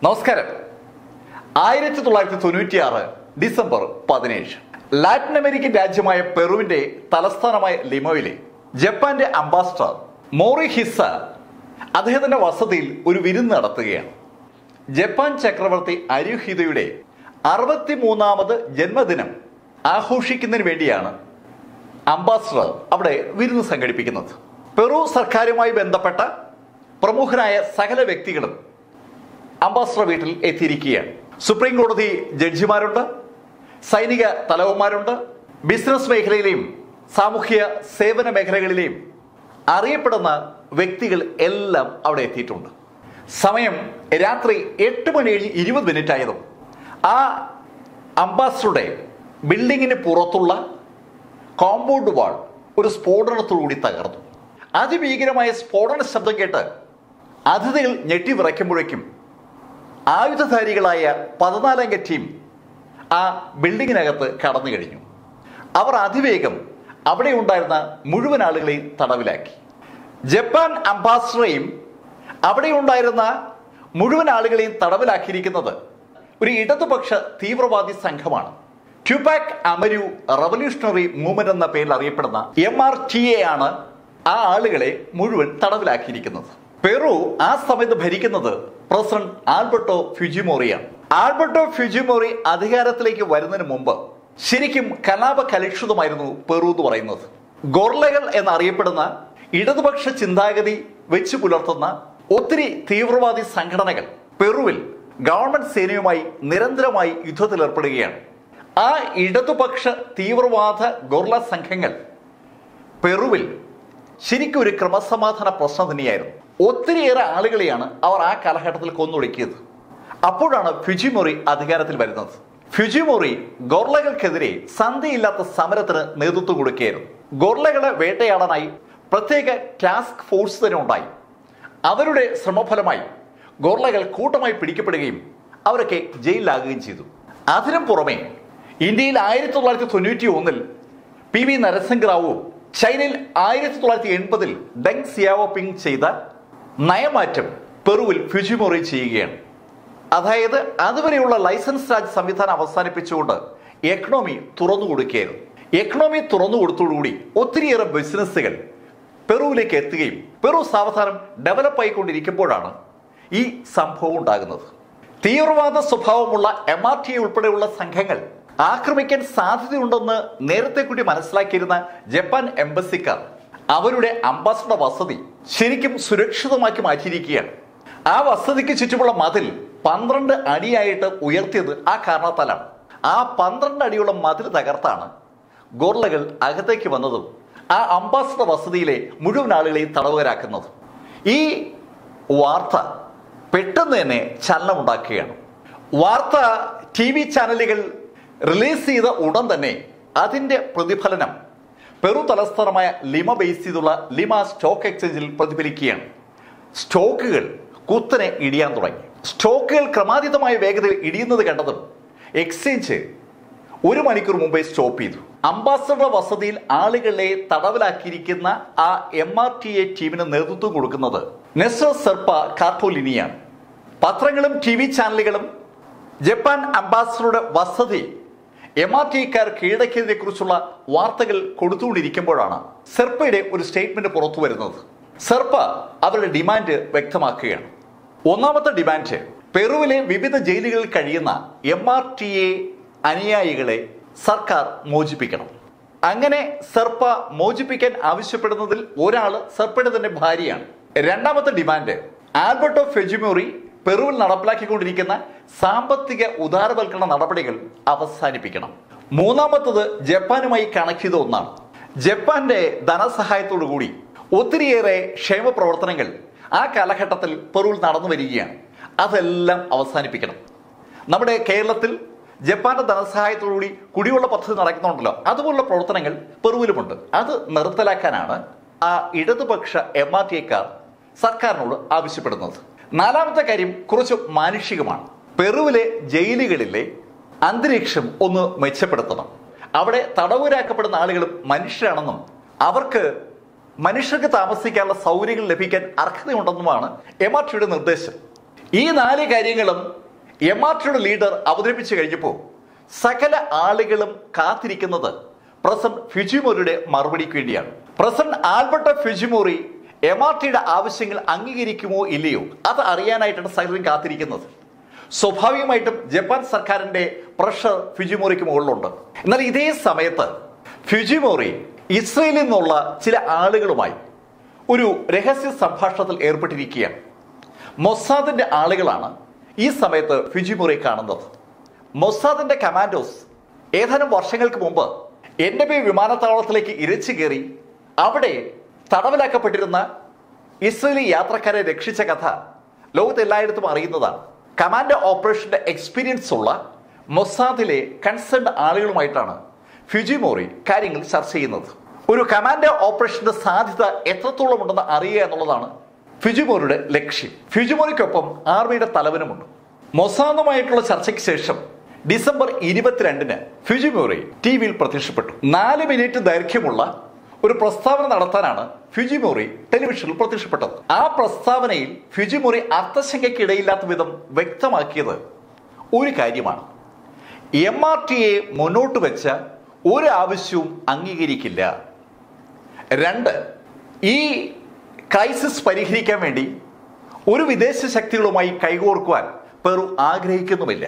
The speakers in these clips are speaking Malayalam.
നമസ്കാരം ആയിരത്തി തൊള്ളായിരത്തി തൊണ്ണൂറ്റിയാറ് ഡിസംബർ പതിനേഴ് ലാറ്റിൻ അമേരിക്കൻ രാജ്യമായ പെറുവിന്റെ തലസ്ഥാനമായ ലിമോയിലെ ജപ്പാന്റെ അംബാസഡർ മോറി ഹിസ അദ്ദേഹത്തിന്റെ വസതിയിൽ ഒരു വിരുന്ന് നടത്തുകയാണ് ജപ്പാൻ ചക്രവർത്തി അരുഹിതയുടെ അറുപത്തിമൂന്നാമത് ജന്മദിനം ആഘോഷിക്കുന്നതിന് വേണ്ടിയാണ് അംബാസഡർ അവിടെ വിരുന്ന് സംഘടിപ്പിക്കുന്നത് പെറു സർക്കാരുമായി ബന്ധപ്പെട്ട പ്രമുഖരായ സകല വ്യക്തികളും അംബാസഡർ വീട്ടിൽ എത്തിയിരിക്കുകയാണ് സുപ്രീം കോടതി ജഡ്ജിമാരുണ്ട് സൈനിക തലവന്മാരുണ്ട് ബിസിനസ് മേഖലയിലെയും സാമൂഹ്യ സേവന മേഖലകളിലെയും അറിയപ്പെടുന്ന വ്യക്തികൾ എല്ലാം അവിടെ എത്തിയിട്ടുണ്ട് സമയം രാത്രി എട്ട് മണി കഴിഞ്ഞ് ഇരുപത് മിനിറ്റ് ആയതും ആ അംബാസഡറുടെ ബിൽഡിങ്ങിന് പുറത്തുള്ള കോമ്പൗണ്ട് വാൾ ഒരു സ്ഫോടനത്തോടുകൂടി തകർന്നു അതിഭീകരമായ സ്ഫോടന ശബ്ദം കേട്ട് അതിഥികൾ ഞെട്ടിവിറയ്ക്കുമ്പോഴേക്കും ആയുധധാരികളായ പതിനാലംഗ ടീം ആ ബിൽഡിങ്ങിനകത്ത് കടന്നു കഴിഞ്ഞു അവർ അതിവേഗം അവിടെ ഉണ്ടായിരുന്ന മുഴുവൻ ആളുകളെയും തടവിലാക്കി ജപ്പാൻ അംബാസഡറെയും അവിടെ ഉണ്ടായിരുന്ന മുഴുവൻ ആളുകളെയും തടവിലാക്കിയിരിക്കുന്നത് ഒരു ഇടതുപക്ഷ തീവ്രവാദി സംഘമാണ് ട്യൂപാക് അമരു റവല്യൂഷണറി മൂവ്മെന്റ് എന്ന പേരിൽ അറിയപ്പെടുന്ന എം ആർ ടി എ ആണ് ആ ആളുകളെ മുഴുവൻ തടവിലാക്കിയിരിക്കുന്നത് പെറു ആ സമയത്ത് ഭരിക്കുന്നത് പ്രസിഡന്റ് ആൽബർട്ടോ ഫ്യുജിമോറിയാണ് ആൽബർട്ടോ ഫ്യുജിമോറി അധികാരത്തിലേക്ക് വരുന്നതിന് മുമ്പ് ശരിക്കും കലാപ കലുഷിതമായിരുന്നു പെറു എന്ന് പറയുന്നത് ഗൊർലകൾ എന്നറിയപ്പെടുന്ന ഇടതുപക്ഷ ചിന്താഗതി വെച്ചു പുലർത്തുന്ന ഒത്തിരി തീവ്രവാദി സംഘടനകൾ പെറുവിൽ ഗവൺമെന്റ് സേനയുമായി നിരന്തരമായി യുദ്ധത്തിലേർപ്പെടുകയാണ് ആ ഇടതുപക്ഷ തീവ്രവാദ ഗൊർല സംഘങ്ങൾ പെറുവിൽ ശരിക്കും ഒരു ക്രമസമാധാന പ്രശ്നം തന്നെയായിരുന്നു ഒത്തിരിയേറെ ആളുകളെയാണ് അവർ ആ കാലഘട്ടത്തിൽ കൊന്നൊടുക്കിയത് അപ്പോഴാണ് ഫിജിമോറി അധികാരത്തിൽ വരുന്നത് ഫിജിമോറി ഗൊർലകൾക്കെതിരെ സന്ധിയില്ലാത്ത സമരത്തിന് നേതൃത്വം കൊടുക്കുകയായിരുന്നു ഗൊർലകളെ വേട്ടയാടാനായി പ്രത്യേക ടാസ്ക് ഫോഴ്സ് തന്നെ ഉണ്ടായി അവരുടെ ശ്രമഫലമായി ഗോർലകൾ കൂട്ടമായി പിടിക്കപ്പെടുകയും അവരൊക്കെ ജയിലിലാകുകയും ചെയ്തു അതിനും പുറമെ ഇന്ത്യയിൽ ആയിരത്തി തൊള്ളായിരത്തി തൊണ്ണൂറ്റി ഒന്നിൽ പി വി നരസിംഹറാവുവും ചൈനയിൽ ആയിരത്തി തൊള്ളായിരത്തി എൺപതിൽ ഡെങ് സിയാവോപിങ് ചെയ്ത നയമാറ്റം പെറുവിൽ ഫ്യുജിമോറി ചെയ്യുകയാണ് അതായത് അതുവരെയുള്ള ലൈസൻസ് രാജ് സംവിധാനം അവസാനിപ്പിച്ചുകൊണ്ട് എക്കണോമി തുറന്നു കൊടുക്കുകയായിരുന്നു എക്കണോമി തുറന്നു കൊടുത്തോടുകൂടി ഒത്തിരിയേറെ ബിസിനസ്സുകൾ പെറുവിലേക്ക് എത്തുകയും പെറു സാവധാനം ഡെവലപ്പ് ആയിക്കൊണ്ടിരിക്കുമ്പോഴാണ് ഈ സംഭവം ഉണ്ടാകുന്നത് തീവ്രവാദ സ്വഭാവമുള്ള എം ആർ ടി ഉൾപ്പെടെയുള്ള സംഘങ്ങൾ ആക്രമിക്കാൻ സാധ്യതയുണ്ടെന്ന് നേരത്തെ കൂടി മനസ്സിലാക്കിയിരുന്ന ജപ്പാൻ എംബസിക്കാർ അവരുടെ അംബാസഡർ വസതി ശരിക്കും സുരക്ഷിതമാക്കി മാറ്റിയിരിക്കുകയാണ് ആ വസതിക്ക് ചുറ്റുമുള്ള മതിൽ പന്ത്രണ്ട് അടിയായിട്ട് ഉയർത്തിയത് ആ കാരണത്താലാണ് ആ പന്ത്രണ്ട് അടിയുള്ള മതിൽ തകർത്താണ് ഗോർലകൾ അകത്തേക്ക് വന്നതും ആ അംബാസഡർ വസതിയിലെ മുഴുവൻ ആളുകളെയും തടവുകരാക്കുന്നത് ഈ വാർത്ത പെട്ടെന്ന് തന്നെ ചലനമുണ്ടാക്കുകയാണ് വാർത്ത ടി വി ചാനലുകൾ റിലീസ് ചെയ്ത ഉടൻ തന്നെ അതിന്റെ പ്രതിഫലനം പെറു തലസ്ഥാനമായ ലിമ ബേസ് ചെയ്തുള്ള ലിമ സ്റ്റോക്ക് എക്സ്ചേഞ്ചിൽ പ്രതിഫലിക്കുകയാണ് സ്റ്റോക്കുകൾ കുത്തനെ ഇടിയാൻ തുടങ്ങി സ്റ്റോക്കുകൾ ക്രമാതീതമായ വേഗതയിൽ ഇടിയുന്നത് കണ്ടതും എക്സ്ചേഞ്ച് ഒരു മണിക്കൂർ മുമ്പേ സ്റ്റോപ്പ് ചെയ്തു അംബാസഡർ വസതിയിൽ ആളുകളെ തടവിലാക്കിയിരിക്കുന്ന ആ എം ആർ ടി എ ടീമിന് നേതൃത്വം കൊടുക്കുന്നത് നെസോ സെർപ്പ കാർട്ടോലിനിയാണ് പത്രങ്ങളും ടി വി ചാനലുകളും ജപ്പാൻ അംബാസഡറുടെ വസതി എം ആർ ടിക്കാർ കീഴടക്കിയതിനെ കുറിച്ചുള്ള വാർത്തകൾ കൊടുത്തുകൊണ്ടിരിക്കുമ്പോഴാണ് സെർപ്പയുടെ ഒരു സ്റ്റേറ്റ്മെന്റ് പുറത്തു വരുന്നത് സെർപ്പ അവരുടെ ഡിമാൻഡ് വ്യക്തമാക്കുകയാണ് ഒന്നാമത്തെ ഡിമാൻഡ് പെറുവിലെ വിവിധ ജയിലുകളിൽ കഴിയുന്ന എം ആർ ടി എ അനുയായികളെ സർക്കാർ മോചിപ്പിക്കണം അങ്ങനെ സെർപ്പ മോചിപ്പിക്കാൻ ആവശ്യപ്പെടുന്നതിൽ ഒരാൾ സെർപ്പയുടെ തന്നെ ഭാര്യയാണ് രണ്ടാമത്തെ ഡിമാൻഡ് ആൽബർട്ടോ ഫെജിമോറി പെറുവിൽ നടപ്പിലാക്കിക്കൊണ്ടിരിക്കുന്ന സാമ്പത്തിക ഉദാരവൽക്കരണ നടപടികൾ അവസാനിപ്പിക്കണം മൂന്നാമത്തത് ജപ്പാനുമായി കണക്ട് ചെയ്ത ഒന്നാണ് ജപ്പാന്റെ ധനസഹായത്തോടു കൂടി ഒത്തിരിയേറെ ക്ഷേമ പ്രവർത്തനങ്ങൾ ആ കാലഘട്ടത്തിൽ പെറുവിൽ നടന്നു വരികയാണ് അതെല്ലാം അവസാനിപ്പിക്കണം നമ്മുടെ കേരളത്തിൽ ജപ്പാന്റെ ധനസഹായത്തോടുകൂടി കുടിവെള്ള പദ്ധതി നടക്കുന്നുണ്ടല്ലോ അതുപോലുള്ള പ്രവർത്തനങ്ങൾ പെറുവിലുമുണ്ട് അത് നിർത്തലാക്കാനാണ് ആ ഇടതുപക്ഷ എം ആർ ടി എക്കാർ സർക്കാരിനോട് ആവശ്യപ്പെടുന്നത് നാലാമത്തെ കാര്യം കുറച്ച് മാനുഷികമാണ് പെറുവിലെ ജയിലുകളിലെ അന്തരീക്ഷം ഒന്ന് മെച്ചപ്പെടുത്തണം അവിടെ തടവുരാക്കപ്പെടുന്ന ആളുകളും മനുഷ്യരാണെന്നും അവർക്ക് മനുഷ്യർക്ക് താമസിക്കാനുള്ള സൗകര്യങ്ങൾ ലഭിക്കാൻ അർഹതയുണ്ടെന്നുമാണ് എം ആർ ടിയുടെ നിർദ്ദേശം ഈ നാല് കാര്യങ്ങളും എം ആർ ടിയുടെ ലീഡർ അവതരിപ്പിച്ചു കഴിഞ്ഞപ്പോൾ സകല ആളുകളും കാത്തിരിക്കുന്നത് പ്രസന്റ് ഫിജിമോറിയുടെ മറുപടിക്ക് വേണ്ടിയാണ് president Albert Fujimori M R ടിയുടെ ആവശ്യങ്ങൾ അംഗീകരിക്കുമോ ഇല്ലയോ അത് അറിയാനായിട്ടാണ് സകലരും കാത്തിരിക്കുന്നത് സ്വാഭാവികമായിട്ടും ജപ്പാൻ സർക്കാരിന്റെ പ്രഷർ ഫിജിമോറിക്ക് മുകളിലുണ്ട് എന്നാൽ ഇതേ സമയത്ത് ഫിജിമോറി ഇസ്രയേലിൽ നിന്നുള്ള ചില ആളുകളുമായി ഒരു രഹസ്യ സംഭാഷണത്തിൽ ഏർപ്പെട്ടിരിക്കുകയാണ് മൊസാദിന്റെ ആളുകളാണ് ഈ സമയത്ത് ഫിജിമോറി കാണുന്നത് മൊസാദിന്റെ കമാൻഡോസ് ഏതാനും വർഷങ്ങൾക്ക് മുമ്പ് എന്റെ ബി വിമാനത്താവളത്തിലേക്ക് ഇരച്ചു കയറി അവിടെ തടവിലാക്കപ്പെട്ടിരുന്ന ഇസ്രയേലി യാത്രക്കാരെ രക്ഷിച്ച കഥ ലോകത്തെല്ലായിടത്തും അറിയുന്നതാണ് കമാൻഡോ ഓപ്പറേഷന്റെ എക്സ്പീരിയൻസ് ഉള്ള മൊസാദിലെ കൺസേൺഡ് ആളുകളുമായിട്ടാണ് ഫിജിമോറി കാര്യങ്ങൾ ചർച്ച ചെയ്യുന്നത് ഒരു കമാൻഡോ ഓപ്പറേഷന്റെ സാധ്യത എത്രത്തോളം ഉണ്ടെന്ന് അറിയുക എന്നുള്ളതാണ് ഫിജിമോറിയുടെ ലക്ഷ്യം ഫിജിമോറിക്കൊപ്പം ആർമിയുടെ തലവനുമുണ്ട് മൊസാദുമായിട്ടുള്ള ചർച്ചയ്ക്ക് ശേഷം ഡിസംബർ ഇരുപത്തിരണ്ടിന് ഫിജിമോറി ടി വിയിൽ പ്രത്യക്ഷപ്പെട്ടു നാല് മിനിറ്റ് ദൈർഘ്യമുള്ള ഒരു പ്രസ്താവന നടത്താനാണ് ഫിജിമോറി ടെലിവിഷനിൽ പ്രത്യക്ഷപ്പെട്ടത് ആ പ്രസ്താവനയിൽ ഫിജിമോറി അർത്ഥശങ്കയ്ക്കിടയില്ലാത്ത വിധം വ്യക്തമാക്കിയത് ഒരു കാര്യമാണ് എം ആർ ടിയെ മുന്നോട്ട് വെച്ച ഒരു ആവശ്യവും അംഗീകരിക്കില്ല രണ്ട് ഈ ക്രൈസിസ് പരിഹരിക്കാൻ വേണ്ടി ഒരു വിദേശ ശക്തികളുമായി കൈകോർക്കുവാൻ പെറു ആഗ്രഹിക്കുന്നുമില്ല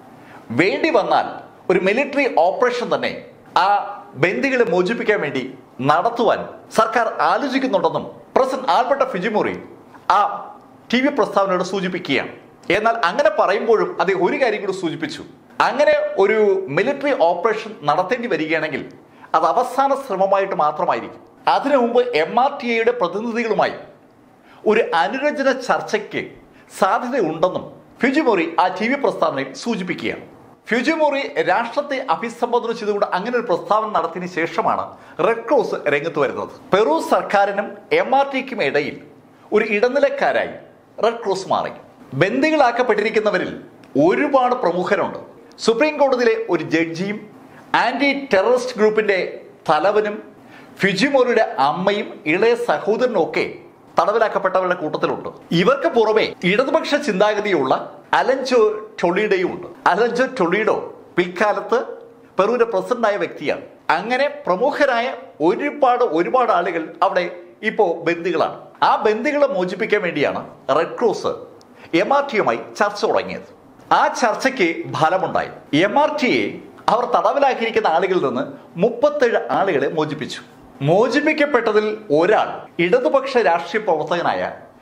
വേണ്ടി വന്നാൽ ഒരു മിലിറ്ററി ഓപ്പറേഷൻ തന്നെ ആ ബന്ദികളെ മോചിപ്പിക്കാൻ വേണ്ടി നടത്തുവാൻ സർക്കാർ ആലോചിക്കുന്നുണ്ടെന്നും പ്രസിഡന്റ് ആൽബർട്ട ഫിജിമോറി ആ ടി വി പ്രസ്താവനയോട് സൂചിപ്പിക്കുകയാണ് എന്നാൽ അങ്ങനെ പറയുമ്പോഴും അദ്ദേഹം ഒരു കാര്യം കൂടി സൂചിപ്പിച്ചു അങ്ങനെ ഒരു മിലിറ്ററി ഓപ്പറേഷൻ നടത്തേണ്ടി വരികയാണെങ്കിൽ അത് അവസാന ശ്രമമായിട്ട് മാത്രമായിരിക്കും അതിനു മുമ്പ് എം ആർ ടി എയുടെ പ്രതിനിധികളുമായി ഒരു അനുരഞ്ജന ചർച്ചയ്ക്ക് സാധ്യതയുണ്ടെന്നും ഫ്യൂജിമോറി ആ ടി വി പ്രസ്താവനയിൽ സൂചിപ്പിക്കുകയാണ് ഫ്യൂജിമോറി രാഷ്ട്രത്തെ അഭിസംബോധന ചെയ്തുകൊണ്ട് അങ്ങനെ ഒരു പ്രസ്താവന നടത്തിയതിനു ശേഷമാണ് റെഡ് ക്രോസ് രംഗത്ത് വരുന്നത് പെറു സർക്കാരിനും എം ആർ ടിക്കും ഇടയിൽ ഒരു ഇടനിലക്കാരായി റെഡ് ക്രോസ് മാറി ബന്ദികളാക്കപ്പെട്ടിരിക്കുന്നവരിൽ ഒരുപാട് പ്രമുഖരുണ്ട് സുപ്രീം കോടതിയിലെ ഒരു ജഡ്ജിയും ആന്റി ടെററിസ്റ്റ് ഗ്രൂപ്പിന്റെ തലവനും ഫിജിമോറിയുടെ അമ്മയും ഇളയ സഹോദരനും ഒക്കെ തടവിലാക്കപ്പെട്ടവരുടെ കൂട്ടത്തിലുണ്ട് ഇവർക്ക് പുറമെ ഇടതുപക്ഷ ചിന്താഗതിയുള്ള അലഞ്ചോ ടൊളീഡയും ഉണ്ട് അലഞ്ചോ ടൊളീഡോ പിൽക്കാലത്ത് പെറുവിന്റെ പ്രസിഡന്റായ വ്യക്തിയാണ് അങ്ങനെ പ്രമുഖരായ ഒരുപാട് ഒരുപാട് ആളുകൾ അവിടെ ഇപ്പോ ബന്ദികളാണ് ആ ബന്ദികളെ മോചിപ്പിക്കാൻ വേണ്ടിയാണ് റെഡ് ക്രോസ് എം ആർ ടിയുമായി ചർച്ച തുടങ്ങിയത് ആ ചർച്ചയ്ക്ക് ഫലമുണ്ടായി എം ആർ ടിയെ അവർ തടവിലാക്കിയിരിക്കുന്ന ആളുകളിൽ നിന്ന് മുപ്പത്തേഴ് ആളുകളെ മോചിപ്പിച്ചു മോചിപ്പിക്കപ്പെട്ടതിൽ ഒരാൾ ഇടതുപക്ഷ രാഷ്ട്രീയ പ്രവർത്തകനായ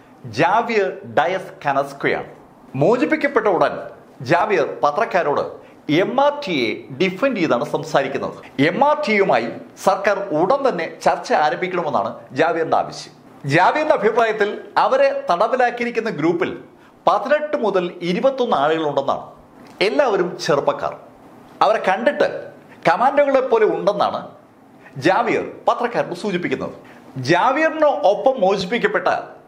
ജാവിയർ ഡയസ് കനസ്കയാണ് മോചിപ്പിക്കപ്പെട്ട ഉടൻ ജാവിയർ പത്രക്കാരോട് എം ആർ ടിയെ ഡിഫെൻഡ് ചെയ്താണ് സംസാരിക്കുന്നത് എം ആർ ടിയുമായി സർക്കാർ ഉടൻ തന്നെ ചർച്ച ആരംഭിക്കണമെന്നാണ് ജാവിയറിന്റെ ആവശ്യം ജാവിയറിന്റെ അഭിപ്രായത്തിൽ അവരെ തടവിലാക്കിയിരിക്കുന്ന ഗ്രൂപ്പിൽ പതിനെട്ട് മുതൽ ഇരുപത്തൊന്ന് ആളുകളുണ്ടെന്നാണ് എല്ലാവരും ചെറുപ്പക്കാർ അവരെ കണ്ടിട്ട് കമാൻഡോകളെ പോലെ ഉണ്ടെന്നാണ് ജാവിയർ പത്രക്കാരോട് സൂചിപ്പിക്കുന്നത് ജാവിയറിന് ഒപ്പം മോചിപ്പിക്കപ്പെട്ട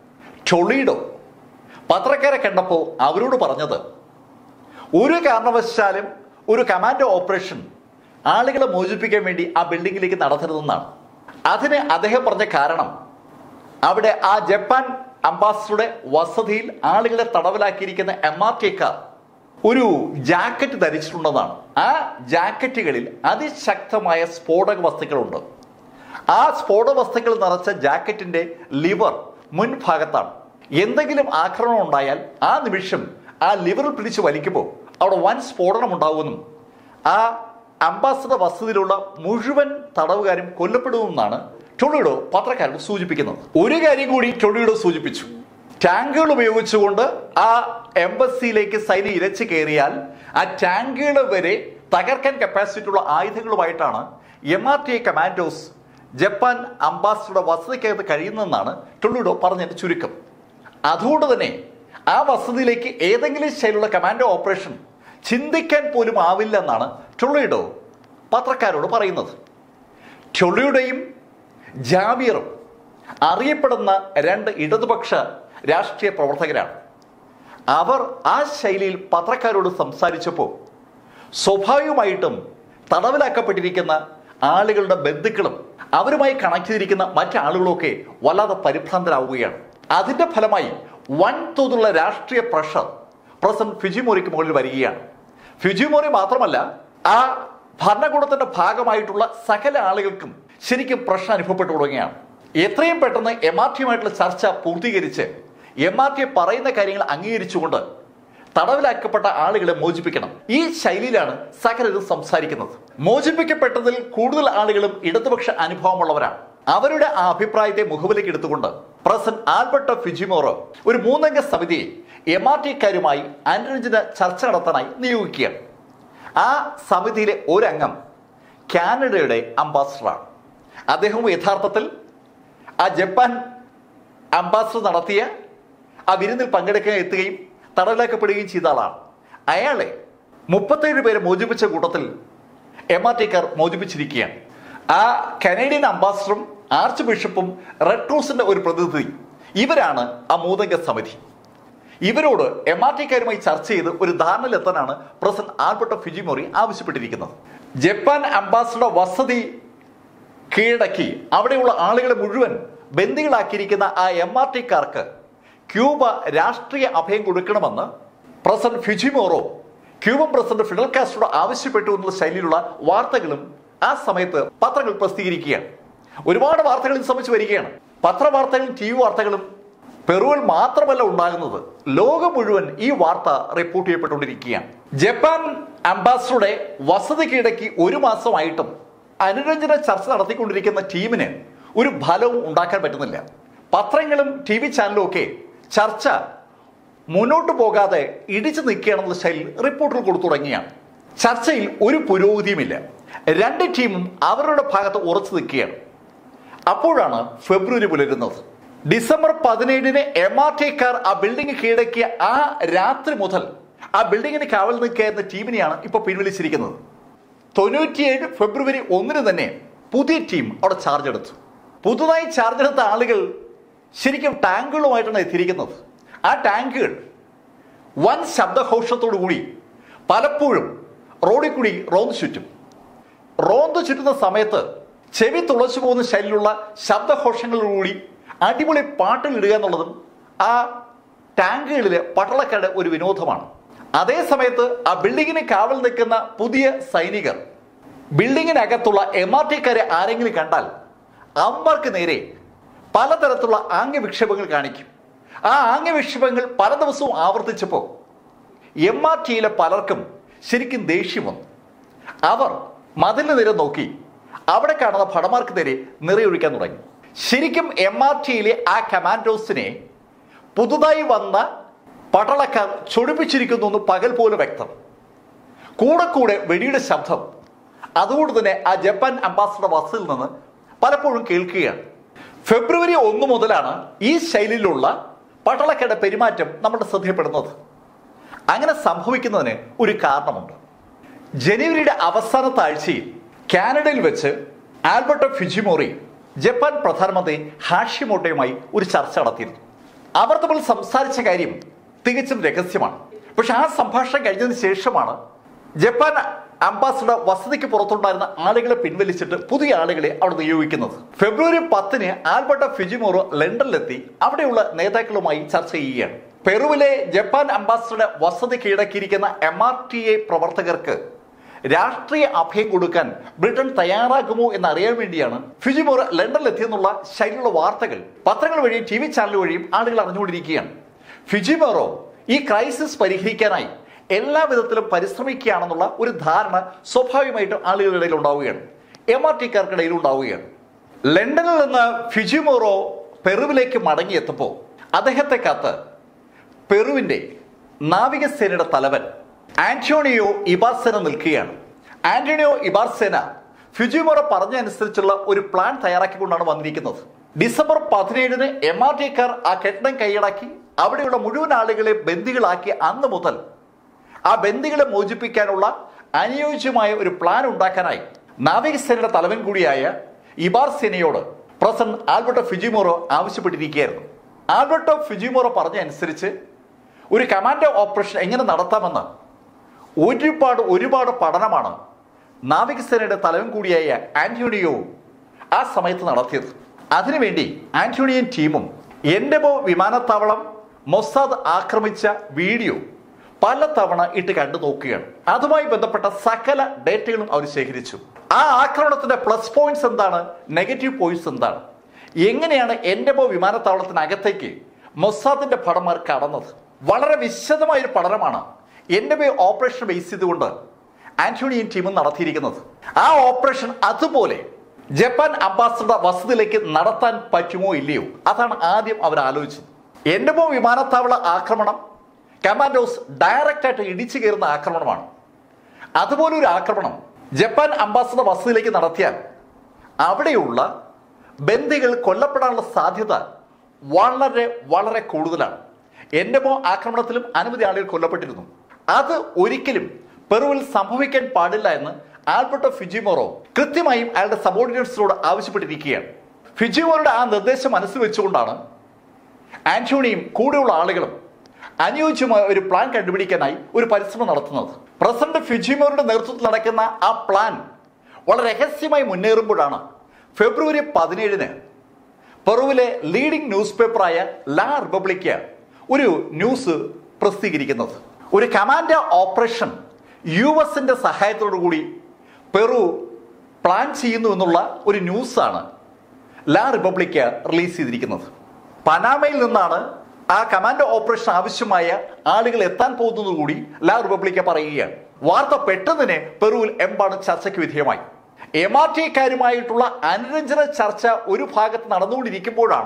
ടൊളീഡോ പത്രക്കാരെ കണ്ടപ്പോൾ അവരോട് പറഞ്ഞത് ഒരു കാരണവശാലും ഒരു കമാൻഡോ ഓപ്പറേഷൻ ആളുകളെ മോചിപ്പിക്കാൻ വേണ്ടി ആ ബിൽഡിങ്ങിലേക്ക് നടത്തരുതെന്നാണ് അതിന് അദ്ദേഹം പറഞ്ഞ കാരണം അവിടെ ആ ജപ്പാൻ അംബാസഡറുടെ വസതിയിൽ ആളുകളെ തടവിലാക്കിയിരിക്കുന്ന എം ആർ ടിക്കാർ ഒരു ജാക്കറ്റ് ധരിച്ചിട്ടുണ്ടെന്നാണ് ആ ജാക്കറ്റുകളിൽ അതിശക്തമായ സ്ഫോടക വസ്തുക്കളുണ്ട് ആ സ്ഫോടക വസ്തുക്കൾ നിറച്ച ജാക്കറ്റിന്റെ ലിവർ മുൻഭാഗത്താണ് എന്തെങ്കിലും ആക്രമണം ഉണ്ടായാൽ ആ നിമിഷം ആ ലിവറിൽ പിടിച്ച് വലിക്കുമ്പോൾ അവിടെ വൻ സ്ഫോടനം ഉണ്ടാകുമെന്നും ആ അംബാസഡർ വസതിയിലുള്ള മുഴുവൻ തടവുകാരും കൊല്ലപ്പെടുമെന്നാണ് ടൊളിഡോ പത്രക്കാരോട് സൂചിപ്പിക്കുന്നത് ഒരു കാര്യം കൂടി ടൊളിഡോ സൂചിപ്പിച്ചു ടാങ്കുകൾ ഉപയോഗിച്ചുകൊണ്ട് ആ എംബസിയിലേക്ക് സൈന്യം ഇരച്ചു കയറിയാൽ ആ ടാങ്കുകൾ വരെ തകർക്കാൻ കപ്പാസിറ്റി ഉള്ള ആയുധങ്ങളുമായിട്ടാണ് M R T commandos Japan അംബാസിഡറുടെ വസതിക്കകത്ത് കഴിയുന്നതെന്നാണ് ടൊളിഡോ പറഞ്ഞതിന്റെ ചുരുക്കം അതുകൊണ്ട് തന്നെ ആ വസതിയിലേക്ക് ഏതെങ്കിലും ശൈലിയുള്ള കമാൻഡോ ഓപ്പറേഷൻ ചിന്തിക്കാൻ പോലും ആവില്ല എന്നാണ് ടൊളിഡോ പത്രക്കാരോട് പറയുന്നത് ടൊളിയുടെയും ജാവിയറും അറിയപ്പെടുന്ന രണ്ട് ഇടതുപക്ഷ രാഷ്ട്രീയ പ്രവർത്തകരാണ് അവർ ആ ശൈലിയിൽ പത്രക്കാരോട് സംസാരിച്ചപ്പോൾ സ്വാഭാവികമായിട്ടും തടവിലാക്കപ്പെട്ടിരിക്കുന്ന ആളുകളുടെ ബന്ധുക്കളും അവരുമായി കണക്ട് ചെയ്തിരിക്കുന്ന മറ്റാളുകളൊക്കെ വല്ലാതെ പരിഭ്രാന്തരാവുകയാണ് അതിന്റെ ഫലമായി വൻതോതിലുള്ള രാഷ്ട്രീയ പ്രഷർ പ്രസിഡന്റ് ഫിജിമോറിക്ക് മുകളിൽ വരികയാണ് ഫിജിമോറി മാത്രമല്ല ആ ഭരണകൂടത്തിന്റെ ഭാഗമായിട്ടുള്ള സകല ആളുകൾക്കും ശരിക്കും പ്രശ്നം അനുഭവപ്പെട്ടു തുടങ്ങിയാണ് എത്രയും പെട്ടെന്ന് എം ആർ ടിയുമായിട്ടുള്ള ചർച്ച പൂർത്തീകരിച്ച് എം ആർ ടി പറയുന്ന കാര്യങ്ങൾ അംഗീകരിച്ചുകൊണ്ട് തടവിലാക്കപ്പെട്ട ആളുകളെ മോചിപ്പിക്കണം ഈ ശൈലിയിലാണ് സകലരും സംസാരിക്കുന്നത് മോചിപ്പിക്കപ്പെട്ടതിൽ കൂടുതൽ ആളുകളും ഇടതുപക്ഷ അനുഭവമുള്ളവരാണ് അവരുടെ ആ അഭിപ്രായത്തെ മുഖവിലേക്ക് എടുത്തുകൊണ്ട് പ്രസിഡന്റ് ആൽബർട്ടോ ഫിജിമോറോ ഒരു മൂന്നംഗ സമിതിയെ എം ആർ ടിക്കാരുമായി അനുരഞ്ജന ചർച്ച നടത്താനായി നിയോഗിക്കുകയാണ് ആ സമിതിയിലെ ഒരംഗം കാനഡയുടെ അംബാസഡറാണ് അദ്ദേഹം യഥാർത്ഥത്തിൽ ആ ജപ്പാൻ അംബാസഡർ നടത്തിയ ആ വിരുന്നിൽ പങ്കെടുക്കാൻ എത്തുകയും തടവിലാക്കപ്പെടുകയും ചെയ്ത ആളാണ് അയാളെ മുപ്പത്തേഴ് പേരെ മോചിപ്പിച്ച കൂട്ടത്തിൽ എം ആർ ടിക്കാർ മോചിപ്പിച്ചിരിക്കുകയാണ് ആ കനേഡിയൻ അംബാസഡറും ആർച്ച് ബിഷപ്പും റെഡ് ക്രോസിന്റെ ഒരു പ്രതിനിധി ഇവരാണ് ആ മൂതംഗ സമിതി ഇവരോട് എം ആർ ടിക്കാരുമായി ചർച്ച ചെയ്ത് ഒരു ധാരണയിലെത്താനാണ് പ്രസിഡന്റ് ആൽബർട്ടോ ഫിജിമോറി ആവശ്യപ്പെട്ടിരിക്കുന്നത് ജപ്പാൻ അംബാസഡർ വസതി കീഴടക്കി അവിടെയുള്ള ആളുകളെ മുഴുവൻ ബന്ദികളാക്കിയിരിക്കുന്ന ആ എം ആർ ടിക്കാർക്ക് ക്യൂബ രാഷ്ട്രീയ അഭയം കൊടുക്കണമെന്ന് president Fujimori Cuban president Fidel Castro ആവശ്യപ്പെട്ടു എന്നുള്ള ശൈലിയിലുള്ള വാർത്തകളും ആ സമയത്ത് പത്രങ്ങൾ പ്രസിദ്ധീകരിക്കുകയാണ് ഒരുപാട് വാർത്തകൾ ഇത് സംബന്ധിച്ച് വരികയാണ് പത്രവാർത്തകളും ടി വി വാർത്തകളും പെറുവിൽ മാത്രമല്ല ഉണ്ടാകുന്നത് ലോകം മുഴുവൻ ഈ വാർത്ത റിപ്പോർട്ട് ചെയ്യപ്പെട്ടുകൊണ്ടിരിക്കുകയാണ് ജപ്പാൻ അംബാസഡറുടെ വസതി കീഴടക്കി ഒരു മാസമായിട്ടും അനുരഞ്ജന ചർച്ച നടത്തിക്കൊണ്ടിരിക്കുന്ന ടീമിന് ഒരു ഫലവും ഉണ്ടാക്കാൻ പറ്റുന്നില്ല പത്രങ്ങളും ടി വി ചാനലും ഒക്കെ ചർച്ച മുന്നോട്ട് പോകാതെ ഇടിച്ചു നിൽക്കുകയാണെന്നുള്ള ശൈലി റിപ്പോർട്ടുകൾ കൊടുത്തു തുടങ്ങിയാണ് ചർച്ചയിൽ ഒരു പുരോഗതിയുമില്ല രണ്ട് ടീമും അവരുടെ ഭാഗത്ത് ഉറച്ചു നിൽക്കുകയാണ് അപ്പോഴാണ് ഫെബ്രുവരി പുലരുന്നത് ഡിസംബർ പതിനേഴിന് എം ആർ ടി കാർ ആ ബിൽഡിംഗ് കീഴടക്കിയ ആ രാത്രി മുതൽ ആ ബിൽഡിങ്ങിന് കാവൽ നിൽക്കുന്ന ടീമിനെയാണ് ഇപ്പൊ പിൻവലിച്ചിരിക്കുന്നത് തൊണ്ണൂറ്റിയേഴ് ഫെബ്രുവരി ഒന്നിന് തന്നെ പുതിയ ടീം അവിടെ ചാർജ് എടുത്തു പുതുതായി ചാർജ് എടുത്ത ആളുകൾ ശരിക്കും ടാങ്കുകളുമായിട്ടാണ് എത്തിയിരിക്കുന്നത് ആ ടാങ്കുകൾ വൻ ശബ്ദഘോഷത്തോടു കൂടി പലപ്പോഴും റോഡിൽ കൂടി റോന്ത് ചുറ്റും റോന്ത് ചുറ്റുന്ന സമയത്ത് ചെവി തുളച്ചു പോകുന്ന ശൈലിയിലുള്ള ശബ്ദഘോഷങ്ങളിലൂടി അടിപൊളി പാട്ടിലിടുക എന്നുള്ളതും ആ ടാങ്കുകളിലെ പട്ടളക്കാരുടെ ഒരു വിനോദമാണ് അതേ സമയത്ത് ആ ബിൽഡിങ്ങിന് കാവൽ നിൽക്കുന്ന പുതിയ സൈനികർ ബിൽഡിങ്ങിനകത്തുള്ള എം ആർ ടിക്കാരെ ആരെങ്കിലും കണ്ടാൽ അവർക്ക് നേരെ പലതരത്തിലുള്ള ആംഗ്യവിക്ഷേപങ്ങൾ കാണിക്കും ആ ആംഗ്യവിക്ഷേപങ്ങൾ പല ദിവസവും ആവർത്തിച്ചപ്പോൾ എം ആർ ടിയിലെ പലർക്കും ശരിക്കും ദേഷ്യം വന്നു അവർ മതിലിന് നേരെ നോക്കി അവിടെ കാണുന്ന ഭടന്മാർക്ക് നേരെ നിറയൊഴിക്കാൻ തുടങ്ങി ശരിക്കും എം ആർ ടിയിലെ ആ കമാൻഡോസിനെ പുതുതായി വന്ന പടളക്കാർ ചൊടിപ്പിച്ചിരിക്കുന്നു എന്ന് പകൽ പോലെ വ്യക്തം കൂടെ കൂടെ വെടിയുടെ ശബ്ദം അതുകൊണ്ട് തന്നെ ആ ജപ്പാൻ അംബാസഡർ ബസ്സിൽ നിന്ന് പലപ്പോഴും കേൾക്കുകയാണ് ഫെബ്രുവരി ഒന്ന് മുതലാണ് ഈ ശൈലിയിലുള്ള പട്ടളക്കയുടെ പെരുമാറ്റം നമ്മുടെ ശ്രദ്ധയപ്പെടുന്നത് അങ്ങനെ സംഭവിക്കുന്നതിന് ഒരു കാരണമുണ്ട് ജനുവരിയുടെ അവസാനത്തെ ആഴ്ചയിൽ കാനഡയിൽ വെച്ച് ആൽബർട്ടോ ഫിജിമോറി ജപ്പാൻ പ്രധാനമന്ത്രി ഹാഷിമോട്ടയുമായി ഒരു ചർച്ച നടത്തിയിരുന്നു അവർ തമ്മിൽ സംസാരിച്ച കാര്യം തികച്ചും രഹസ്യമാണ് പക്ഷെ ആ സംഭാഷണം കഴിഞ്ഞതിന് ശേഷമാണ് ജപ്പാൻ അംബാസഡർ വസതിക്ക് പുറത്തുണ്ടായിരുന്ന ആളുകളെ പിൻവലിച്ചിട്ട് പുതിയ ആളുകളെ അവിടെ നിയോഗിക്കുന്നത് ഫെബ്രുവരി പത്തിന് ആൽബർട്ടോ ഫിജിമോറോ ലണ്ടനിലെത്തി അവിടെയുള്ള നേതാക്കളുമായി ചർച്ച ചെയ്യുകയാണ് പെറുവിലെ ജപ്പാൻ അംബാസഡറുടെ വസതി കീഴടക്കിയിരിക്കുന്ന എം ആർ ടി എ പ്രവർത്തകർക്ക് രാഷ്ട്രീയ അഭയം കൊടുക്കാൻ ബ്രിട്ടൻ തയ്യാറാകുമോ എന്ന് അറിയാൻ വേണ്ടിയാണ് ഫിജിമോറ ലണ്ടനിലെത്തിയെന്നുള്ള ശൈലിയുള്ള വാർത്തകൾ പത്രങ്ങൾ വഴിയും ടി വി ചാനൽ വഴിയും ആളുകൾ അറിഞ്ഞുകൊണ്ടിരിക്കുകയാണ് ഫിജിമോറോ ഈ ക്രൈസിസ് പരിഹരിക്കാനായി എല്ലാ വിധത്തിലും പരിശ്രമിക്കുകയാണെന്നുള്ള ഒരു ധാരണ സ്വാഭാവികമായിട്ടും ആളുകളുടെ ഇടയിൽ ഉണ്ടാവുകയാണ് എം ആർ ടിക്കാർക്കിടയിൽ ഉണ്ടാവുകയാണ് ലണ്ടനിൽ നിന്ന് ഫിജിമോറോ പെറുവിലേക്ക് മടങ്ങിയെത്തപ്പോൾ അദ്ദേഹത്തെ കാത്ത് പെറുവിന്റെ നാവികസേനയുടെ തലവൻ ആന്റോണിയോ ഇബാർസെന നിൽക്കുകയാണ് ആന്റോണിയോ ഇബാർസെന ഫിജിമോറ പറഞ്ഞ അനുസരിച്ചുള്ള ഒരു പ്ലാൻ തയ്യാറാക്കിക്കൊണ്ടാണ് വന്നിരിക്കുന്നത് ഡിസംബർ പതിനേഴിന് എം ആർ ടിക്കാർ ആ കെട്ടിടം കൈയടക്കി അവിടെയുള്ള മുഴുവൻ ആളുകളെ ബന്ദികളാക്കി അന്ന് മുതൽ ആ ബന്ദികളെ മോചിപ്പിക്കാനുള്ള അനുയോജ്യമായ ഒരു പ്ലാൻ ഉണ്ടാക്കാനായി നാവികസേനയുടെ തലവൻ കൂടിയായ ഇബാർ സേനയോട് പ്രസിഡന്റ് ആൽബർട്ടോ ഫിജിമോറോ ആവശ്യപ്പെട്ടിരിക്കുകയായിരുന്നു ആൽബർട്ടോ ഫിജിമോറോ പറഞ്ഞ അനുസരിച്ച് ഒരു കമാൻഡോ ഓപ്പറേഷൻ എങ്ങനെ നടത്താമെന്ന് ഒരുപാട് ഒരുപാട് പഠനമാണ് നാവികസേനയുടെ തലവൻ കൂടിയായ ആന്റോണിയോ ആ സമയത്ത് നടത്തിയത് അതിനുവേണ്ടി ആന്റോണിയൻ ടീമും എൻഡബോ വിമാനത്താവളം മൊസാദ് ആക്രമിച്ച വീഡിയോ പലതവണ ഇട്ട് കണ്ടു നോക്കുകയാണ് അതുമായി ബന്ധപ്പെട്ട സകല ഡേറ്റകളും അവർ ശേഖരിച്ചു ആ ആക്രമണത്തിന്റെ പ്ലസ് പോയിന്റ്സ് എന്താണ് നെഗറ്റീവ് പോയിന്റ്സ് എന്താണ് എങ്ങനെയാണ് എൻഡബോ വിമാനത്താവളത്തിനകത്തേക്ക് മൊസാദിന്റെ ഭടന്മാർ കടന്നത് വളരെ വിശദമായ ഒരു പഠനമാണ് എൻഡബോ ഓപ്പറേഷൻ ബേസ് ചെയ്തുകൊണ്ട് ആന്റോണിയൻ ടീമും നടത്തിയിരിക്കുന്നത് ആ ഓപ്പറേഷൻ അതുപോലെ ജപ്പാൻ അംബാസഡർ വസതിയിലേക്ക് നടത്താൻ പറ്റുമോ ഇല്ലയോ അതാണ് ആദ്യം അവർ ആലോചിച്ചത് എൻഡബോ വിമാനത്താവള ആക്രമണം കമാൻഡോസ് ഡയറക്റ്റ് ആയിട്ട് ഇടിച്ചു കയറുന്ന ആക്രമണമാണ് അതുപോലെ ഒരു ആക്രമണം ജപ്പാൻ അംബാസഡർ വസതിയിലേക്ക് നടത്തിയാൽ അവിടെയുള്ള ബന്ദികൾ കൊല്ലപ്പെടാനുള്ള സാധ്യത വളരെ വളരെ കൂടുതലാണ് എൻഡമോ ആക്രമണത്തിലും അനവധി ആളുകൾ കൊല്ലപ്പെട്ടിരുന്നു അത് ഒരിക്കലും പെറുവിൽ സംഭവിക്കാൻ പാടില്ല എന്ന് ആൽബർട്ടോ ഫിജിമോറോ കൃത്യമായും അയാളുടെ സബോർഡിനേറ്റ്സിനോട് ആവശ്യപ്പെട്ടിരിക്കുകയാണ് ഫിജിമോറുടെ ആ നിർദ്ദേശം മനസ്സിൽ വെച്ചുകൊണ്ടാണ് ആന്റോണിയും കൂടെയുള്ള ആളുകളും അനുയോജ്യമായ ഒരു പ്ലാൻ കണ്ടുപിടിക്കാനായി ഒരു പരിശ്രമം നടത്തുന്നത് പ്രസിഡന്റ് ഫിജിമോറുടെ നേതൃത്വത്തിൽ നടക്കുന്ന ആ പ്ലാൻ വളരെ രഹസ്യമായി മുന്നേറുമ്പോഴാണ് ഫെബ്രുവരി പതിനേഴിന് പെറുവിലെ ലീഡിംഗ് ന്യൂസ് പേപ്പറായ ലാ റിപ്പബ്ലിക്ക ഒരു ന്യൂസ് പ്രസിദ്ധീകരിക്കുന്നത് ഒരു കമാൻഡോ ഓപ്പറേഷൻ യു എസിന്റെ സഹായത്തോടു കൂടി പെറു പ്ലാൻ ചെയ്യുന്നു എന്നുള്ള ഒരു ന്യൂസാണ് ലാ റിപ്പബ്ലിക്ക റിലീസ് ചെയ്തിരിക്കുന്നത് പനാമയിൽ നിന്നാണ് ആ കമാൻഡോ ഓപ്പറേഷൻ ആവശ്യമായ ആളുകൾ എത്താൻ പോകുന്നത് കൂടി ലാ റിപ്പബ്ലിക്ക പറയുകയാണ് വാർത്ത പെട്ടെന്ന് തന്നെ പെറുവിൽ എമ്പാടും ചർച്ചയ്ക്ക് വിധേയമായി എം ആർ ടിക്കാരുമായിട്ടുള്ള അനുരഞ്ജന ചർച്ച ഒരു ഭാഗത്ത് നടന്നുകൊണ്ടിരിക്കുമ്പോഴാണ്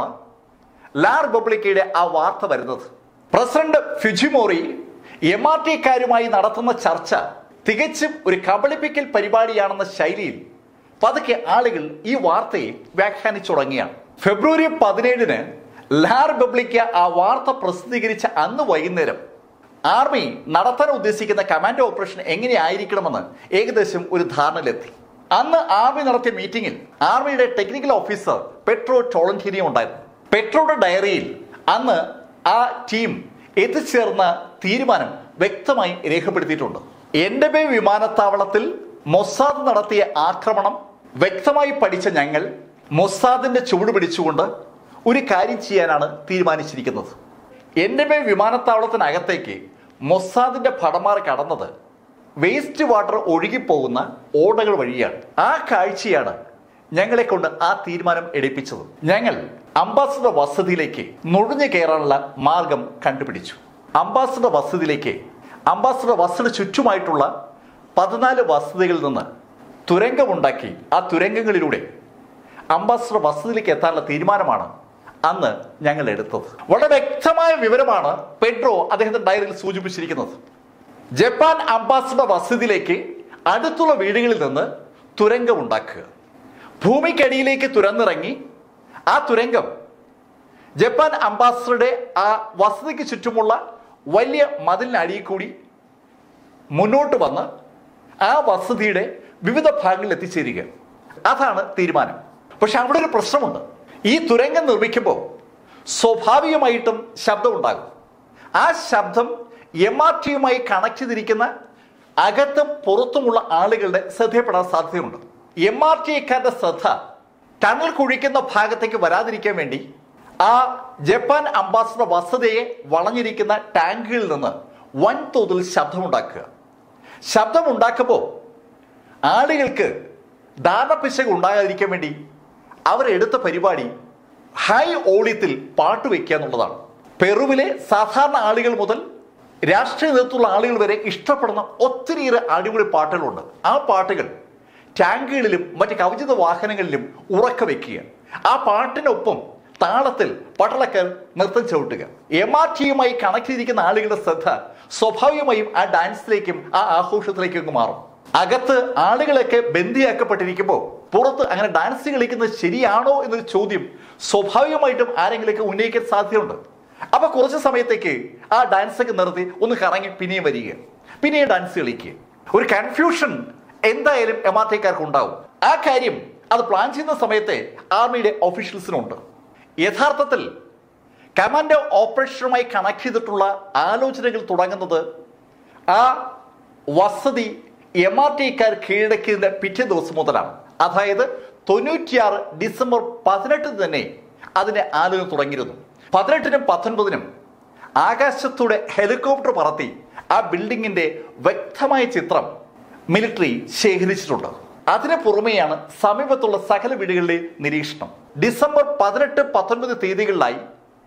ലാ റിപ്പബ്ലിക്കയുടെ ആ വാർത്ത വരുന്നത് പ്രസിഡന്റ് ഫിജിമോറി എം ആർ ടിക്കാരുമായി നടത്തുന്ന ചർച്ച തികച്ചും ഒരു കബളിപ്പിക്കൽ പരിപാടിയാണെന്ന ശൈലിയിൽ പതുക്കെ ആളുകൾ ഈ വാർത്തയെ വ്യാഖ്യാനിച്ചു തുടങ്ങിയാണ് ഫെബ്രുവരി പതിനേഴിന് ലാ റിപ്പബ്ലിക്ക ആ വാർത്ത പ്രസിദ്ധീകരിച്ച അന്ന് വൈകുന്നേരം ആർമി നടത്താൻ ഉദ്ദേശിക്കുന്ന കമാൻഡോ ഓപ്പറേഷൻ എങ്ങനെയായിരിക്കണമെന്ന് ഏകദേശം ഒരു ധാരണയിലെത്തി അന്ന് ആർമി നടത്തിയ മീറ്റിംഗിൽ ആർമിയുടെ ടെക്നിക്കൽ ഓഫീസർ പെട്രോ ടോളന്റീനി ഉണ്ടായിരുന്നു പെട്രോയുടെ ഡയറിയിൽ അന്ന് ആ ടീം എത്തിച്ചേർന്ന തീരുമാനം വ്യക്തമായി രേഖപ്പെടുത്തിയിട്ടുണ്ട് എൻഡബെ വിമാനത്താവളത്തിൽ മൊസാദ് നടത്തിയ ആക്രമണം വ്യക്തമായി പഠിച്ച ഞങ്ങൾ മൊസാദിന്റെ ചുവട് പിടിച്ചുകൊണ്ട് ഒരു കാര്യം ചെയ്യാനാണ് തീരുമാനിച്ചിരിക്കുന്നത് എൻഡബെ വിമാനത്താവളത്തിനകത്തേക്ക് മൊസാദിന്റെ ഭടന്മാർ കടന്നത് വേസ്റ്റ് വാട്ടർ ഒഴുകിപ്പോകുന്ന ഓടകൾ വഴിയാണ് ആ കാഴ്ചയാണ് ഞങ്ങളെ കൊണ്ട് ആ തീരുമാനം എടുപ്പിച്ചത് ഞങ്ങൾ അംബാസഡർ വസതിയിലേക്ക് നുഴഞ്ഞു കയറാനുള്ള മാർഗം കണ്ടുപിടിച്ചു അംബാസഡർ വസതിയിലേക്ക് അംബാസഡർ വസതി ചുറ്റുമായിട്ടുള്ള പതിനാല് വസതികളിൽ നിന്ന് തുരങ്കമുണ്ടാക്കി ആ തുരങ്കങ്ങളിലൂടെ അംബാസഡർ വസതിയിലേക്ക് എത്താനുള്ള തീരുമാനമാണ് അന്ന് ഞങ്ങൾ എടുത്തത് വളരെ വ്യക്തമായ വിവരമാണ് പെഡ്രോ അദ്ദേഹത്തിന്റെ ഡയറിയിൽ സൂചിപ്പിച്ചിരിക്കുന്നത് ജപ്പാൻ അംബാസഡർ വസതിയിലേക്ക് അടുത്തുള്ള വീടുകളിൽ നിന്ന് തുരങ്കമുണ്ടാക്കുക ഭൂമിക്കടിയിലേക്ക് തുരന്നിറങ്ങി ആ തുരങ്കം ജപ്പാൻ അംബാസഡറുടെ ആ വസതിക്ക് ചുറ്റുമുള്ള വലിയ മതിലിനടിയിൽ കൂടി മുന്നോട്ട് വന്ന് ആ വസതിയുടെ വിവിധ ഭാഗങ്ങളിൽ എത്തിച്ചേരുക അതാണ് തീരുമാനം പക്ഷെ അവിടെ ഒരു പ്രശ്നമുണ്ട് ഈ തുരങ്കം നിർമ്മിക്കുമ്പോൾ സ്വാഭാവികമായിട്ടും ശബ്ദമുണ്ടാകും ആ ശബ്ദം എം ആർ ടിയുമായി കണക്ട് ചെയ്തിരിക്കുന്ന അകത്തും പുറത്തുമുള്ള ആളുകളുടെ ശ്രദ്ധയപ്പെടാൻ സാധ്യതയുണ്ട് എം ആർ ടിക്കാരുടെ ശ്രദ്ധ ടണൽ കുഴിക്കുന്ന ഭാഗത്തേക്ക് വരാതിരിക്കാൻ വേണ്ടി ആ ജപ്പാൻ അംബാസഡർ വസതിയെ വളഞ്ഞിരിക്കുന്ന ടാങ്കുകളിൽ നിന്ന് വൻതോതിൽ ശബ്ദമുണ്ടാക്കുക ശബ്ദമുണ്ടാക്കുമ്പോൾ ആളുകൾക്ക് ധാരണപ്പിശക് ഉണ്ടാകാതിരിക്കാൻ വേണ്ടി അവരെടുത്ത പരിപാടി ഹൈ ഓളിയത്തിൽ പാട്ട് വയ്ക്കുക എന്നുള്ളതാണ് പെറുവിലെ സാധാരണ ആളുകൾ മുതൽ രാഷ്ട്രീയ നേതൃത്വമുള്ള ആളുകൾ വരെ ഇഷ്ടപ്പെടുന്ന ഒത്തിരിയേറെ അടിപൊളി പാട്ടുകളുണ്ട് ആ പാട്ടുകൾ ടാങ്കുകളിലും മറ്റ് കവചിത വാഹനങ്ങളിലും ഉറക്ക വെക്കുക ആ പാട്ടിനൊപ്പം താളത്തിൽ പട്ടളക്കാർ നൃത്തം ചവിട്ടുക എം ആർ ടിയുമായി കണക്ട് ചെയ്തിരിക്കുന്ന ആളുകളുടെ ശ്രദ്ധ സ്വാഭാവികമായും ആ ഡാൻസിലേക്കും ആ ആഘോഷത്തിലേക്കും അങ്ങ് മാറും അകത്ത് ആളുകളൊക്കെ ബന്ദിയാക്കപ്പെട്ടിരിക്കുമ്പോൾ പുറത്ത് അങ്ങനെ ഡാൻസ് കളിക്കുന്നത് ശരിയാണോ എന്നൊരു ചോദ്യം സ്വാഭാവികമായിട്ടും ആരെങ്കിലൊക്കെ ഉന്നയിക്കാൻ സാധ്യതയുണ്ട് അപ്പൊ കുറച്ച് സമയത്തേക്ക് ആ ഡാൻസ് ഒക്കെ നിർത്തി ഒന്ന് കറങ്ങി പിന്നെയും വരിക പിന്നെയും ഡാൻസ് കളിക്കുക ഒരു കൺഫ്യൂഷൻ എന്തായാലും എം ആർ ടിക്കാർക്ക് ഉണ്ടാവും ആ കാര്യം അത് പ്ലാൻ ചെയ്യുന്ന സമയത്തെ ആർമിയുടെ ഒഫീഷ്യൽസിനുണ്ട് യഥാർത്ഥത്തിൽ കമാൻഡോ ഓപ്പറേഷനുമായി കണക്ട് ചെയ്തിട്ടുള്ള ആലോചനകൾ തുടങ്ങുന്നത് ആ വസതി എം ആർ ടിക്കാർ കീഴടക്കിയതിന്റെ പിറ്റേ ദിവസം മുതലാണ് അതായത് തൊണ്ണൂറ്റിയാറ് ഡിസംബർ പതിനെട്ടിന് തന്നെ അതിന്റെ ആലോചന തുടങ്ങിയിരുന്നു പതിനെട്ടിനും പത്തൊൻപതിനും ആകാശത്തൂടെ ഹെലികോപ്റ്റർ പറത്തി ആ ബിൽഡിങ്ങിന്റെ വ്യക്തമായ ചിത്രം മിലിറ്ററി ശേഖരിച്ചിട്ടുണ്ട് അതിന് പുറമെയാണ് സമീപത്തുള്ള സകല വീടുകളുടെ നിരീക്ഷണം ഡിസംബർ പതിനെട്ട് പത്തൊൻപത് തീയതികളിലായി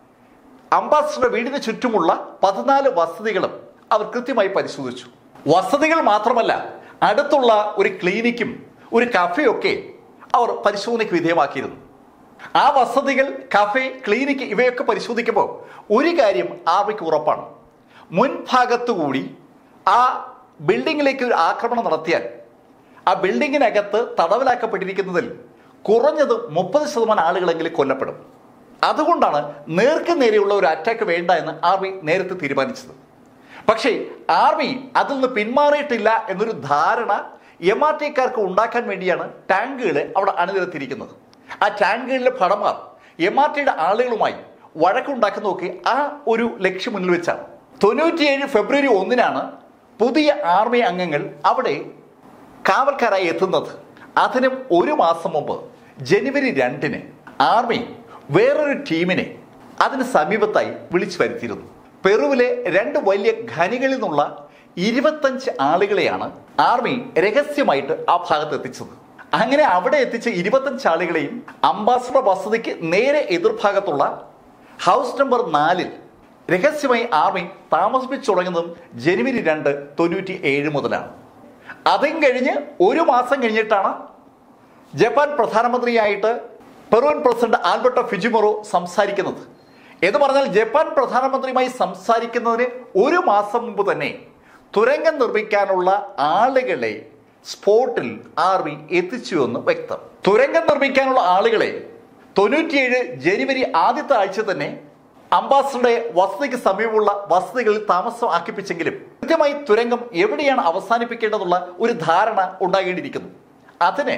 അംബാസിഡർ വീടിന് ചുറ്റുമുള്ള പതിനാല് വസതികളും അവർ കൃത്യമായി പരിശോധിച്ചു വസതികൾ മാത്രമല്ല അടുത്തുള്ള ഒരു ക്ലിനിക്കും ഒരു കഫയൊക്കെ അവർ പരിശോധനയ്ക്ക് വിധേയമാക്കിയിരുന്നു ആ വസതികൾ കഫേ ക്ലിനിക്ക് ഇവയൊക്കെ പരിശോധിക്കുമ്പോൾ ഒരു കാര്യം ആർമിക്ക് ഉറപ്പാണ് മുൻഭാഗത്തുകൂടി ആ ബിൽഡിങ്ങിലേക്ക് ഒരു ആക്രമണം നടത്തിയാൽ ആ ബിൽഡിങ്ങിനകത്ത് തടവിലാക്കപ്പെട്ടിരിക്കുന്നതിൽ കുറഞ്ഞത് മുപ്പത് ശതമാനം ആളുകളെങ്കിലും കൊല്ലപ്പെടും അതുകൊണ്ടാണ് നേർക്ക് നേരെയുള്ള ഒരു അറ്റാക്ക് വേണ്ട എന്ന് ആർമി നേരത്തെ തീരുമാനിച്ചത് പക്ഷേ ആർമി അതിൽ നിന്ന് പിന്മാറിയിട്ടില്ല എന്നൊരു ധാരണ എം ആർ ടിക്കാർക്ക് ഉണ്ടാക്കാൻ വേണ്ടിയാണ് ടാങ്കുകളെ അവിടെ അണിനിരത്തിയിരിക്കുന്നത് ആ ടാങ്കുകളിലെ ഭടന്മാർ എം ആർ ടിയുടെ ആളുകളുമായി വഴക്കുണ്ടാക്കുന്നതൊക്കെ ആ ഒരു ലക്ഷ്യം മുന്നിൽ വെച്ചാണ് തൊണ്ണൂറ്റിയേഴ് ഫെബ്രുവരി ഒന്നിനാണ് പുതിയ ആർമി അംഗങ്ങൾ അവിടെ കാവൽക്കാരായി എത്തുന്നത് അതിനും ഒരു മാസം മുമ്പ് ജനുവരി രണ്ടിന് ആർമി വേറൊരു ടീമിനെ അതിന് സമീപത്തായി വിളിച്ചു വരുത്തിയിരുന്നു പെറുവിലെ രണ്ട് വലിയ ഖനികളിൽ നിന്നുള്ള ഇരുപത്തഞ്ച് ആളുകളെയാണ് ആർമി രഹസ്യമായിട്ട് ആ ഭാഗത്ത് എത്തിച്ചത് അങ്ങനെ അവിടെ എത്തിച്ച ഇരുപത്തഞ്ച് ആളുകളെയും അംബാസഡർ വസതിക്ക് നേരെ എതിർഭാഗത്തുള്ള ഹൗസ് നമ്പർ നാലിൽ രഹസ്യമായി ആർമി താമസിപ്പിച്ചു തുടങ്ങുന്നതും ജനുവരി രണ്ട് തൊണ്ണൂറ്റി ഏഴ് മുതലാണ് അതും കഴിഞ്ഞ് ഒരു മാസം കഴിഞ്ഞിട്ടാണ് ജപ്പാൻ പ്രധാനമന്ത്രിയായിട്ട് പെറുവൻ പ്രസിഡന്റ് ആൽബർട്ടോ ഫിജിമൊറോ സംസാരിക്കുന്നത് എന്ന് പറഞ്ഞാൽ ജപ്പാൻ പ്രധാനമന്ത്രിയുമായി സംസാരിക്കുന്നതിന് ഒരു മാസം മുമ്പ് തന്നെ തുരങ്കം നിർമ്മിക്കാനുള്ള ആളുകളെ സ്പോട്ടിൽ ആർമി എത്തിച്ചു എന്ന് വ്യക്തം തുരങ്കം നിർമ്മിക്കാനുള്ള ആളുകളെ തൊണ്ണൂറ്റിയേഴ് ജനുവരി ആദ്യത്തെ ആഴ്ച തന്നെ അംബാസഡറുടെ വസതിക്ക് സമീപമുള്ള വസതികളിൽ താമസം ആക്കിപ്പിച്ചെങ്കിലും കൃത്യമായി തുരങ്കം എവിടെയാണ് അവസാനിപ്പിക്കേണ്ടതുള്ള ഒരു ധാരണ ഉണ്ടാകേണ്ടിയിരിക്കുന്നു അതിന്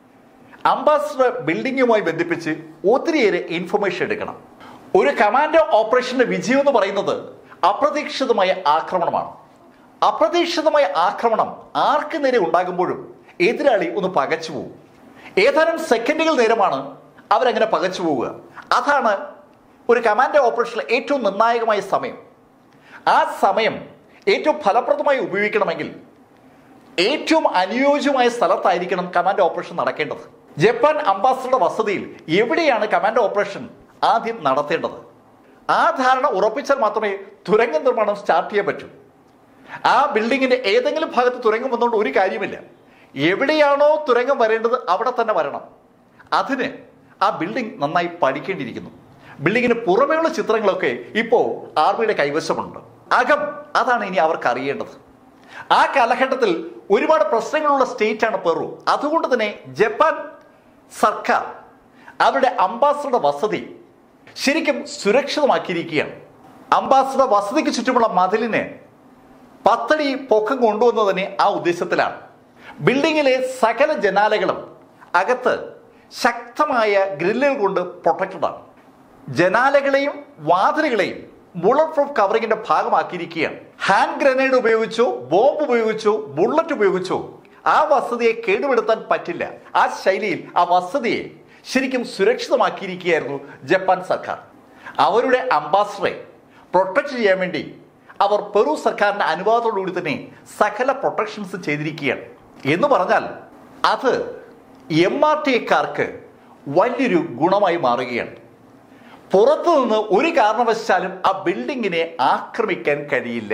അംബാസഡർ ബിൽഡിങ്ങുമായി ബന്ധിപ്പിച്ച് ഒത്തിരിയേറെ ഇൻഫർമേഷൻ എടുക്കണം ഒരു കമാൻഡോ ഓപ്പറേഷന്റെ വിജയം എന്ന് പറയുന്നത് അപ്രതീക്ഷിതമായ ആക്രമണമാണ് അപ്രതീക്ഷിതമായ ആക്രമണം ആർക്ക് നേരെ ഉണ്ടാകുമ്പോഴും എതിരാളി ഒന്ന് പകച്ചു പോകും ഏതാനും സെക്കൻഡുകൾ നേരമാണ് അവരങ്ങനെ പകച്ചു പോവുക അതാണ് ഒരു കമാൻഡോ ഓപ്പറേഷനിലെ ഏറ്റവും നിർണായകമായ സമയം ആ സമയം ഏറ്റവും ഫലപ്രദമായി ഉപയോഗിക്കണമെങ്കിൽ ഏറ്റവും അനുയോജ്യമായ സ്ഥലത്തായിരിക്കണം കമാൻഡോ ഓപ്പറേഷൻ നടക്കേണ്ടത് ജപ്പാൻ അംബാസഡർ വസതിയിൽ എവിടെയാണ് കമാൻഡോ ഓപ്പറേഷൻ ആദ്യം നടത്തേണ്ടത് ആ ധാരണ ഉറപ്പിച്ചാൽ മാത്രമേ തുരങ്ക നിർമ്മാണം സ്റ്റാർട്ട് ചെയ്യാൻ പറ്റൂ ആ ബിൽഡിങ്ങിന്റെ ഏതെങ്കിലും ഭാഗത്ത് തുരങ്കം വന്നുകൊണ്ട് ഒരു കാര്യമില്ല എവിടെയാണോ തുരങ്കം വരേണ്ടത് അവിടെ തന്നെ വരണം അതിന് ആ ബിൽഡിംഗ് നന്നായി പഠിക്കേണ്ടിയിരിക്കുന്നു ബിൽഡിങ്ങിന് പുറമേയുള്ള ചിത്രങ്ങളൊക്കെ ഇപ്പോൾ ആർമിയുടെ കൈവശമുണ്ട് അകം അതാണ് ഇനി അവർക്ക് അറിയേണ്ടത് ആ കാലഘട്ടത്തിൽ ഒരുപാട് പ്രശ്നങ്ങളുള്ള സ്റ്റേറ്റ് ആണ് പെറു അതുകൊണ്ട് തന്നെ ജപ്പാൻ സർക്കാർ അവരുടെ അംബാസഡർ വസതി ശരിക്കും സുരക്ഷിതമാക്കിയിരിക്കുകയാണ് അംബാസഡർ വസതിക്ക് ചുറ്റുമുള്ള മതിലിന് പത്തടി പൊക്കം കൊണ്ടുവന്നത് തന്നെ ആ ഉദ്ദേശത്തിലാണ് ബിൽഡിങ്ങിലെ സകല ജനാലകളും അകത്ത് ശക്തമായ ഗ്രില്ലുകൾ കൊണ്ട് പ്രൊട്ടക്റ്റഡ് ആണ് ജനാലകളെയും വാതിലുകളെയും ബുള്ളറ്റ് പ്രൂഫ് കവറിങ്ങിന്റെ ഭാഗമാക്കിയിരിക്കുകയാണ് ഹാൻഡ് ഗ്രനേഡ് ഉപയോഗിച്ചോ ബോംബ് ഉപയോഗിച്ചോ ബുള്ളറ്റ് ഉപയോഗിച്ചോ ആ വസതിയെ കേടുപെടുത്താൻ പറ്റില്ല ആ ശൈലിയിൽ ആ വസതിയെ ശരിക്കും സുരക്ഷിതമാക്കിയിരിക്കുകയായിരുന്നു ജപ്പാൻ സർക്കാർ അവരുടെ അംബാസഡറെ പ്രൊട്ടക്ട് ചെയ്യാൻ വേണ്ടി അവർ പെറു സർക്കാരിന്റെ അനുവാദത്തോടുകൂടി തന്നെ സകല പ്രൊട്ടക്ഷൻസ് ചെയ്തിരിക്കുകയാണ് എന്ന് പറഞ്ഞാൽ അത് എം ആർ ടി എക്കാർക്ക് വലിയൊരു ഗുണമായി മാറുകയാണ് പുറത്തു നിന്ന് ഒരു കാരണവശാലും ആ ബിൽഡിങ്ങിനെ ആക്രമിക്കാൻ കഴിയില്ല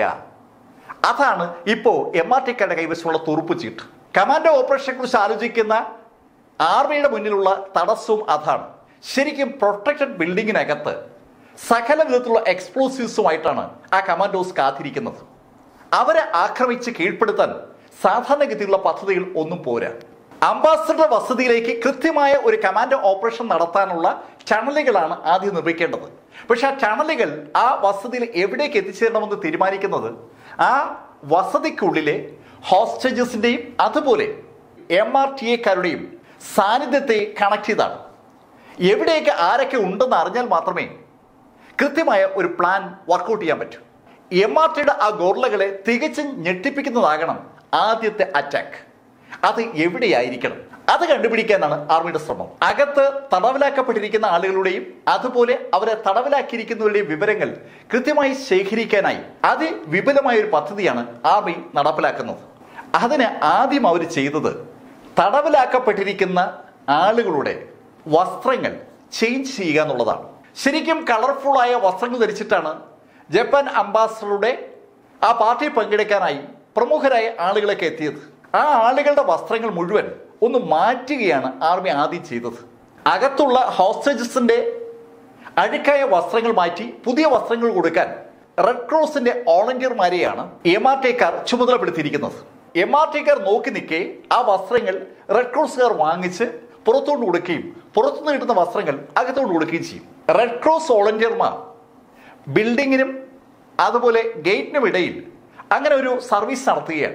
അതാണ് ഇപ്പോൾ എം ആർ ടിക്കാരുടെ കൈവശമുള്ള തുറുപ്പ് ചീട്ട് കമാൻഡോ ഓപ്പറേഷനെ കുറിച്ച് ആലോചിക്കുന്ന ആർമിയുടെ മുന്നിലുള്ള തടസ്സവും അതാണ് ശരിക്കും പ്രൊട്ടക്റ്റഡ് ബിൽഡിങ്ങിനകത്ത് സകല വിധത്തിലുള്ള എക്സ്പ്ലോസീവ്സുമായിട്ടാണ് ആ കമാൻഡോസ് കാത്തിരിക്കുന്നത് അവരെ ആക്രമിച്ച് കീഴ്പ്പെടുത്താൻ സാധാരണഗതിയിലുള്ള പദ്ധതികൾ ഒന്നും പോരാ അംബാസഡർ വസതിയിലേക്ക് കൃത്യമായ ഒരു കമാൻഡോ ഓപ്പറേഷൻ നടത്താനുള്ള ടണലുകളാണ് ആദ്യം നിർമ്മിക്കേണ്ടത് പക്ഷെ ആ ടണലുകൾ ആ വസതിയിൽ എവിടേക്ക് എത്തിച്ചേരണമെന്ന് തീരുമാനിക്കുന്നത് ആ വസതിക്കുള്ളിലെ ഹോസ്റ്റേജസിന്റെയും അതുപോലെ എം ആർ ടി എക്കാരുടെയും സാന്നിധ്യത്തെ കണക്ട് ചെയ്താണ് എവിടെയൊക്കെ ആരൊക്കെ ഉണ്ടെന്ന് അറിഞ്ഞാൽ മാത്രമേ കൃത്യമായ ഒരു പ്ലാൻ വർക്കൗട്ട് ചെയ്യാൻ പറ്റൂ എം ആർ ടിയുടെ ആ ഗോർലകളെ തികച്ചും ഞെട്ടിപ്പിക്കുന്നതാകണം ആദ്യത്തെ അറ്റാക്ക് അത് എവിടെയായിരിക്കണം അത് കണ്ടുപിടിക്കാനാണ് ആർമിയുടെ ശ്രമം അകത്ത് തടവിലാക്കപ്പെട്ടിരിക്കുന്ന ആളുകളുടെയും അതുപോലെ അവരെ തടവിലാക്കിയിരിക്കുന്നവരുടെയും വിവരങ്ങൾ കൃത്യമായി ശേഖരിക്കാനായി അതിവിപുലമായ ഒരു പദ്ധതിയാണ് ആർമി നടപ്പിലാക്കുന്നത് അതിന് ആദ്യം അവർ ചെയ്തത് തടവിലാക്കപ്പെട്ടിരിക്കുന്ന ആളുകളുടെ വസ്ത്രങ്ങൾ ചേഞ്ച് ചെയ്യുക എന്നുള്ളതാണ് ശരിക്കും കളർഫുള്ളായ വസ്ത്രങ്ങൾ ധരിച്ചിട്ടാണ് ജപ്പാൻ അംബാസഡറുടെ ആ പാർട്ടി പങ്കെടുക്കാനായി പ്രമുഖരായ ആളുകളൊക്കെ എത്തിയത് ആ ആളുകളുടെ വസ്ത്രങ്ങൾ മുഴുവൻ ഒന്ന് മാറ്റുകയാണ് ആർമി ആദ്യം ചെയ്തത് അകത്തുള്ള ഹോസ്റ്റേജസിന്റെ അഴുക്കായ വസ്ത്രങ്ങൾ മാറ്റി പുതിയ വസ്ത്രങ്ങൾ കൊടുക്കാൻ റെഡ് ക്രോസിന്റെ വോളണ്ടിയർമാരെയാണ് എം ആർ ടിക്കാർ ചുമതലപ്പെടുത്തിയിരിക്കുന്നത് എം ആർ ടിക്കാർ നോക്കി നിൽക്കെ ആ വസ്ത്രങ്ങൾ റെഡ് ക്രോസുകാർ വാങ്ങിച്ച് പുറത്തുകൊണ്ട് കൊടുക്കുകയും പുറത്തുനിന്ന് കിട്ടുന്ന വസ്ത്രങ്ങൾ അകത്തുകൊണ്ട് കൊടുക്കുകയും ചെയ്യും റെഡ് ക്രോസ് വോളണ്ടിയർമാർ ബിൽഡിങ്ങിനും അതുപോലെ ഗേറ്റിനും ഇടയിൽ അങ്ങനെ ഒരു സർവീസ് നടത്തുകയാണ്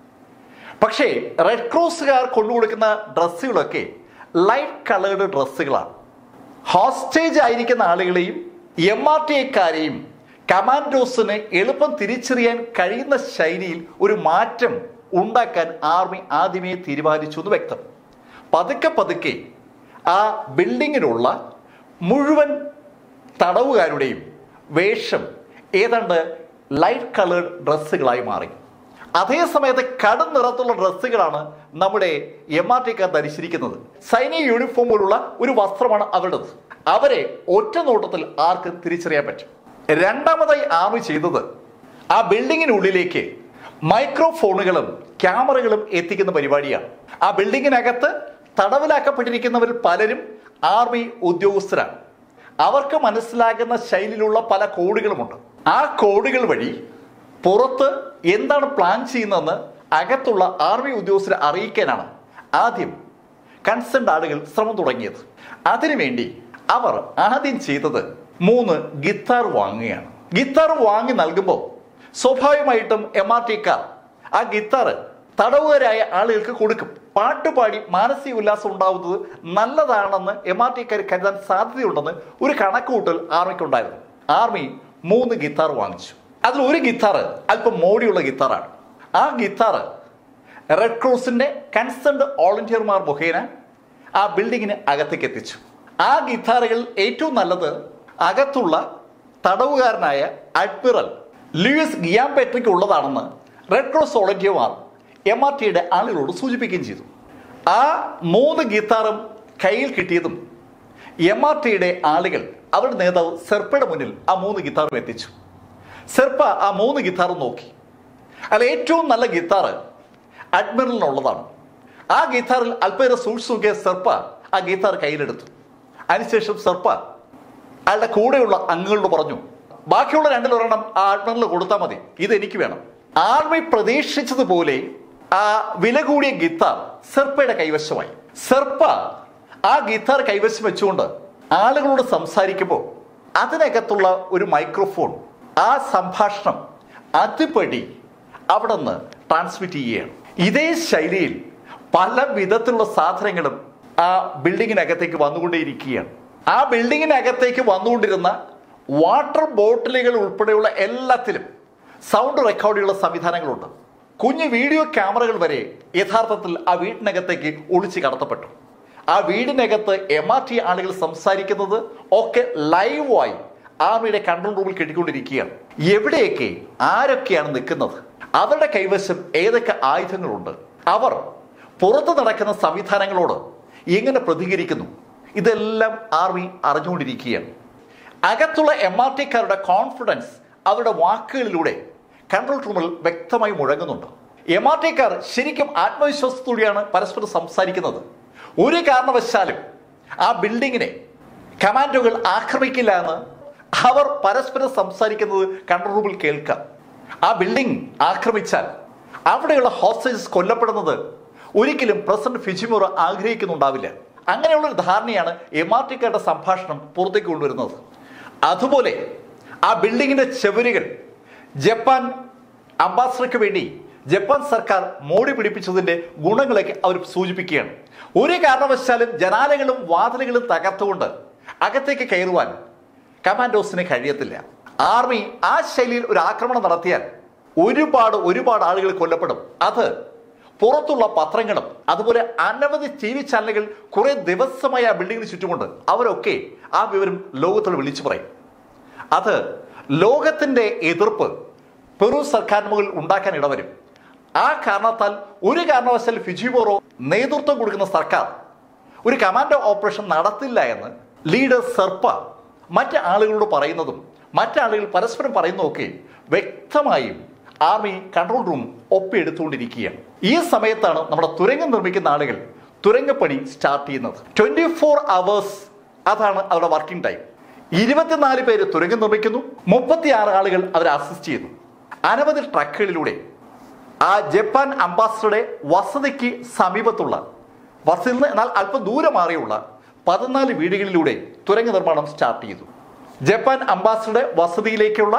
പക്ഷേ റെഡ് ക്രോസുകാർ കൊണ്ടുകൊടുക്കുന്ന ഡ്രസ്സുകളൊക്കെ ലൈറ്റ് കളേർഡ് ഡ്രസ്സുകളാണ് ഹോസ്റ്റേജ് ആയിരിക്കുന്ന ആളുകളെയും എം ആർ ടി ഐക്കാരെയും കമാൻഡോസിന് എളുപ്പം തിരിച്ചറിയാൻ കഴിയുന്ന ശൈലിയിൽ ഒരു മാറ്റം ഉണ്ടാക്കാൻ ആർമി ആദ്യമേ തീരുമാനിച്ചു എന്ന് വ്യക്തം പതുക്കെ പതുക്കെ ആ ബിൽഡിങ്ങിനുള്ള മുഴുവൻ തടവുകാരുടെയും വേഷം ഏതാണ്ട് ലൈറ്റ് കളേർഡ് ഡ്രസ്സുകളായി മാറി അതേ സമയത്ത് കടും നിറത്തുള്ള ഡ്രസ്സുകളാണ് നമ്മുടെ എം ആർ ടിക്കാർ ധരിച്ചിരിക്കുന്നത് സൈനിക യൂണിഫോം പോലുള്ള ഒരു വസ്ത്രമാണ് അവരുടേത് അവരെ ഒറ്റ നോട്ടത്തിൽ ആർക്ക് തിരിച്ചറിയാൻ പറ്റും രണ്ടാമതായി ആർമി ചെയ്തത് ആ ബിൽഡിങ്ങിനുള്ളിലേക്ക് മൈക്രോഫോണുകളും ക്യാമറകളും എത്തിക്കുന്ന പരിപാടിയാണ് ആ ബിൽഡിങ്ങിനകത്ത് തടവിലാക്കപ്പെട്ടിരിക്കുന്നവരിൽ പലരും ആർമി ഉദ്യോഗസ്ഥരാണ് അവർക്ക് മനസ്സിലാകുന്ന ശൈലിയിലുള്ള പല കോഡുകളുമുണ്ട് ആ കോഡുകൾ വഴി പുറത്ത് എന്താണ് പ്ലാൻ ചെയ്യുന്നതെന്ന് അകത്തുള്ള ആർമി ഉദ്യോഗസ്ഥരെ അറിയിക്കാനാണ് ആദ്യം കൺസേൺഡ് ആളുകൾ ശ്രമം തുടങ്ങിയത് അതിനുവേണ്ടി അവർ ആദ്യം ചെയ്തത് മൂന്ന് ഗിത്താർ വാങ്ങുകയാണ് ഗിത്താർ വാങ്ങി നൽകുമ്പോൾ സ്വാഭാവികമായിട്ടും എം ആർ ടിക്കാർ ആ ഗിത്താർ തടവുകാരായ ആളുകൾക്ക് കൊടുക്കും പാട്ടുപാടി മാനസിക ഉല്ലാസം ഉണ്ടാവുന്നത് നല്ലതാണെന്ന് എം ആർ ടിക്കാർ കരുതാൻ സാധ്യതയുണ്ടെന്ന് ഒരു കണക്കുകൂട്ടൽ ആർമിക്കുണ്ടായിരുന്നു ആർമി മൂന്ന് ഗിത്താർ വാങ്ങിച്ചു അതിൽ ഒരു ഗിത്താർ അല്പം മോടിയുള്ള ഗിത്താറാണ് ആ ഗിത്താർ റെഡ് ക്രോസിന്റെ കൺസേൺഡ് വോളണ്ടിയർമാർ മുഖേന ആ ബിൽഡിങ്ങിന് അകത്തേക്ക് എത്തിച്ചു ആ ഗിത്താറുകൾ ഏറ്റവും നല്ലത് അകത്തുള്ള തടവുകാരനായ അഡ്മിറൽ ലൂയിസ് ഗിയാം പെട്രിക്ക് ഉള്ളതാണെന്ന് റെഡ് ക്രോസ് വോളണ്ടിയർമാർ എം ആർ ടിയുടെ ആളുകളോട് സൂചിപ്പിക്കുകയും ചെയ്തു ആ മൂന്ന് ഗിത്താറും കയ്യിൽ കിട്ടിയതും എം ആർ ടിയുടെ ആളുകൾ അവരുടെ നേതാവ് സെർപ്പയുടെ മുന്നിൽ ആ മൂന്ന് ഗിത്താറും എത്തിച്ചു സെർപ്പ ആ മൂന്ന് ഗിത്താറും നോക്കി അല്ല ഏറ്റവും നല്ല ഗിത്താറ് അഡ്മിറലിനുള്ളതാണ് ആ ഗിത്താറിൽ അല്പേറെ സൂക്ഷിച്ചു നോക്കിയ സെർപ്പ ആ ഗിത്താർ കയ്യിലെടുത്തു അതിനുശേഷം സെർപ്പ അയാളുടെ കൂടെയുള്ള അംഗങ്ങളോട് പറഞ്ഞു ബാക്കിയുള്ള രണ്ടിലൊരെണ്ണം ആ അഡ്മിറൽ കൊടുത്താൽ മതി ഇത് എനിക്ക് വേണം ആർമി പ്രതീക്ഷിച്ചതുപോലെ ആ വില കൂടിയ ഗിത്താർ സെർപ്പയുടെ കൈവശമായി സെർപ്പ ആ ഗിത്താർ കൈവശം വെച്ചുകൊണ്ട് ആളുകളോട് സംസാരിക്കുമ്പോൾ അതിനകത്തുള്ള ഒരു മൈക്രോഫോൺ ആ സംഭാഷണം അതുപടി അവിടെ നിന്ന് ട്രാൻസ്മിറ്റ് ചെയ്യുകയാണ് ഇതേ ശൈലിയിൽ പല വിധത്തിലുള്ള സാധനങ്ങളും ആ ബിൽഡിങ്ങിനകത്തേക്ക് വന്നുകൊണ്ടേയിരിക്കുകയാണ് ആ ബിൽഡിങ്ങിനകത്തേക്ക് വന്നുകൊണ്ടിരുന്ന വാട്ടർ ബോട്ടിലുകൾ ഉൾപ്പെടെയുള്ള എല്ലാത്തിലും സൗണ്ട് റെക്കോർഡുള്ള സംവിധാനങ്ങളുണ്ട് കുഞ്ഞു വീഡിയോ ക്യാമറകൾ വരെ യഥാർത്ഥത്തിൽ ആ വീട്ടിനകത്തേക്ക് ഒളിച്ചു കടത്തപ്പെട്ടു ആ വീടിനകത്ത് എം ആർ ടി ആളുകൾ സംസാരിക്കുന്നത് ഒക്കെ ലൈവായി ആർമിയുടെ കൺട്രോൾ റൂമിൽ കെട്ടിക്കൊണ്ടിരിക്കുകയാണ് എവിടെയൊക്കെ ആരൊക്കെയാണ് നിൽക്കുന്നത് അവരുടെ കൈവശം ഏതൊക്കെ ആയുധങ്ങളുണ്ട് അവർ പുറത്ത് നടക്കുന്ന സംവിധാനങ്ങളോട് എങ്ങനെ പ്രതികരിക്കുന്നു ഇതെല്ലാം ആർമി അറിഞ്ഞുകൊണ്ടിരിക്കുകയാണ് അകത്തുള്ള എം ആർ ടിക്കാരുടെ കോൺഫിഡൻസ് അവരുടെ വാക്കുകളിലൂടെ കൺട്രോൾ റൂമിൽ വ്യക്തമായി മുഴങ്ങുന്നുണ്ട് എം ആർ ടിക്കാർ ശരിക്കും ആത്മവിശ്വാസത്തോടെയാണ് പരസ്പരം സംസാരിക്കുന്നത് ഒരു കാരണവശാലും ആ ബിൽഡിങ്ങിനെ കമാൻഡോകൾ ആക്രമിക്കില്ല എന്ന് അവർ പരസ്പരം സംസാരിക്കുന്നത് കൺട്രോൾ റൂമിൽ കേൾക്കാം ആ ബിൽഡിംഗ് ആക്രമിച്ചാൽ അവിടെയുള്ള ഹോസ്റ്റേജസ് കൊല്ലപ്പെടുന്നത് ഒരിക്കലും പ്രസിഡന്റ് ഫിജിമോറ ആഗ്രഹിക്കുന്നുണ്ടാവില്ല അങ്ങനെയുള്ള ഒരു ധാരണയാണ് എം ആർ ടിക്കാരുടെ സംഭാഷണം പുറത്തേക്ക് കൊണ്ടുവരുന്നത് അതുപോലെ ആ ബിൽഡിങ്ങിന്റെ ചെവരുകൾ ജപ്പാൻ അംബാസഡർക്ക് വേണ്ടി ജപ്പാൻ സർക്കാർ മോടി പിടിപ്പിച്ചതിന്റെ ഗുണങ്ങളൊക്കെ അവർ സൂചിപ്പിക്കുകയാണ് ഒരു കാരണവശാലും ജനാലകളും വാതിലുകളും തകർത്തുകൊണ്ട് അകത്തേക്ക് കയറുവാൻ കമാൻഡോസിന് കഴിയത്തില്ല ആർമി ആ ശൈലിയിൽ ഒരു ആക്രമണം നടത്തിയാൽ ഒരുപാട് ഒരുപാട് ആളുകൾ കൊല്ലപ്പെടും അത് പുറത്തുള്ള പത്രങ്ങളും അതുപോലെ അനവധി ടി വി ചാനലുകൾ കുറെ ദിവസമായി ആ ബിൽഡിങ്ങിന് ചുറ്റുമുണ്ട് അവരൊക്കെ ആ വിവരം ലോകത്തോട് വിളിച്ചു പറയും അത് ലോകത്തിന്റെ എതിർപ്പ് പെറു സർക്കാരിന് മുകളിൽ ഉണ്ടാക്കാൻ ഇടവരും ആ കാരണത്താൽ ഒരു കാരണവശാൽ ഫിജിബോറോ നേതൃത്വം കൊടുക്കുന്ന സർക്കാർ ഒരു കമാൻഡോ ഓപ്പറേഷൻ നടത്തില്ല എന്ന് ലീഡർ സെർപ്പ മറ്റ് ആളുകളോട് പറയുന്നതും മറ്റാളുകൾ പരസ്പരം പറയുന്നതൊക്കെ വ്യക്തമായും ആർമി കൺട്രോൾ റൂം ഒപ്പിയെടുത്തുകൊണ്ടിരിക്കുകയാണ് ഈ സമയത്താണ് നമ്മുടെ തുരങ്കം നിർമ്മിക്കുന്ന ആളുകൾ തുരങ്കപ്പണി സ്റ്റാർട്ട് ചെയ്യുന്നത് ട്വന്റി ഫോർ അവേഴ്സ് അതാണ് അവരുടെ വർക്കിംഗ് ടൈം ഇരുപത്തിനാല് പേര് തുരങ്കം നിർമ്മിക്കുന്നു മുപ്പത്തിയാറ് ആളുകൾ അവരെ അസിസ്റ്റ് ചെയ്യുന്നു അനവധി ട്രക്കുകളിലൂടെ ആ ജപ്പാൻ അംബാസഡറുടെ വസതിക്ക് സമീപത്തുള്ള വസതിയിൽ നിന്ന് എന്നാൽ അല്പം ദൂരെ മാറിയുള്ള പതിനാല് വീടുകളിലൂടെ തുരങ്ക നിർമ്മാണം സ്റ്റാർട്ട് ചെയ്തു ജപ്പാൻ അംബാസഡറുടെ വസതിയിലേക്കുള്ള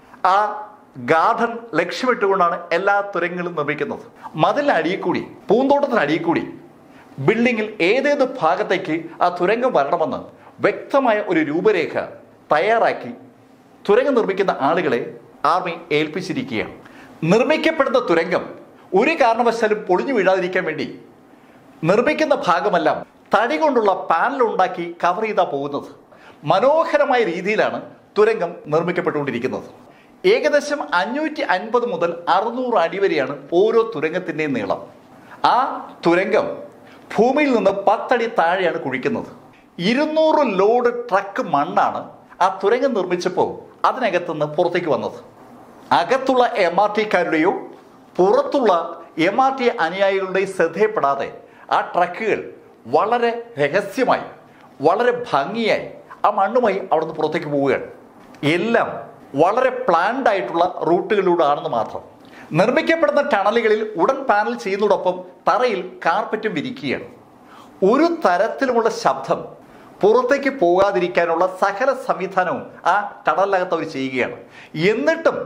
ആ ഗാർഡൻ ലക്ഷ്യമിട്ടുകൊണ്ടാണ് എല്ലാ തുരങ്കങ്ങളും നിർമ്മിക്കുന്നത് മതിലിന് അടിയിൽ കൂടി പൂന്തോട്ടത്തിന് അടിയിൽ കൂടി ബിൽഡിങ്ങിൽ ഏതേത് ഭാഗത്തേക്ക് ആ തുരങ്കം വരണമെന്ന് വ്യക്തമായ ഒരു രൂപരേഖ തയ്യാറാക്കി തുരങ്കം നിർമ്മിക്കുന്ന ആളുകളെ ആർമി ഏൽപ്പിച്ചിരിക്കുകയാണ് നിർമ്മിക്കപ്പെടുന്ന തുരങ്കം ഒരു കാരണവശാലും പൊളിഞ്ഞു വീഴാതിരിക്കാൻ വേണ്ടി നിർമ്മിക്കുന്ന ഭാഗമെല്ലാം തടി കൊണ്ടുള്ള പാനൽ ഉണ്ടാക്കി കവർ ചെയ്താ പോകുന്നത് മനോഹരമായ രീതിയിലാണ് തുരങ്കം നിർമ്മിക്കപ്പെട്ടുകൊണ്ടിരിക്കുന്നത് ഏകദേശം അഞ്ഞൂറ്റി അൻപത് മുതൽ അറുന്നൂറ് അടി വരെയാണ് ഓരോ തുരങ്കത്തിൻ്റെയും നീളം ആ തുരങ്കം ഭൂമിയിൽ നിന്ന് പത്തടി താഴെയാണ് കുഴിക്കുന്നത് ഇരുന്നൂറ് ലോഡ് ട്രക്ക് മണ്ണാണ് ആ തുരങ്കം നിർമ്മിച്ചപ്പോൾ അതിനകത്തുനിന്ന് പുറത്തേക്ക് വന്നത് അകത്തുള്ള എം ആർ ടിക്കാരുടെയോ പുറത്തുള്ള എം ആർ ടി അനുയായികളുടെയും ശ്രദ്ധയപ്പെടാതെ ആ ട്രക്കുകൾ വളരെ രഹസ്യമായി വളരെ ഭംഗിയായി ആ മണ്ണുമായി അവിടുന്ന് പുറത്തേക്ക് പോവുകയാണ് എല്ലാം വളരെ പ്ലാൻഡ് ആയിട്ടുള്ള റൂട്ടുകളിലൂടെ ആണെന്ന് മാത്രം നിർമ്മിക്കപ്പെടുന്ന ടണലുകളിൽ ഉടൻ പാനൽ ചെയ്യുന്നതോടൊപ്പം തറയിൽ കാർപ്പറ്റും വിരിക്കുകയാണ് ഒരു തരത്തിലുമുള്ള ശബ്ദം പുറത്തേക്ക് പോകാതിരിക്കാനുള്ള സകല സംവിധാനവും ആ ടണലിനകത്ത് അവർ ചെയ്യുകയാണ് എന്നിട്ടും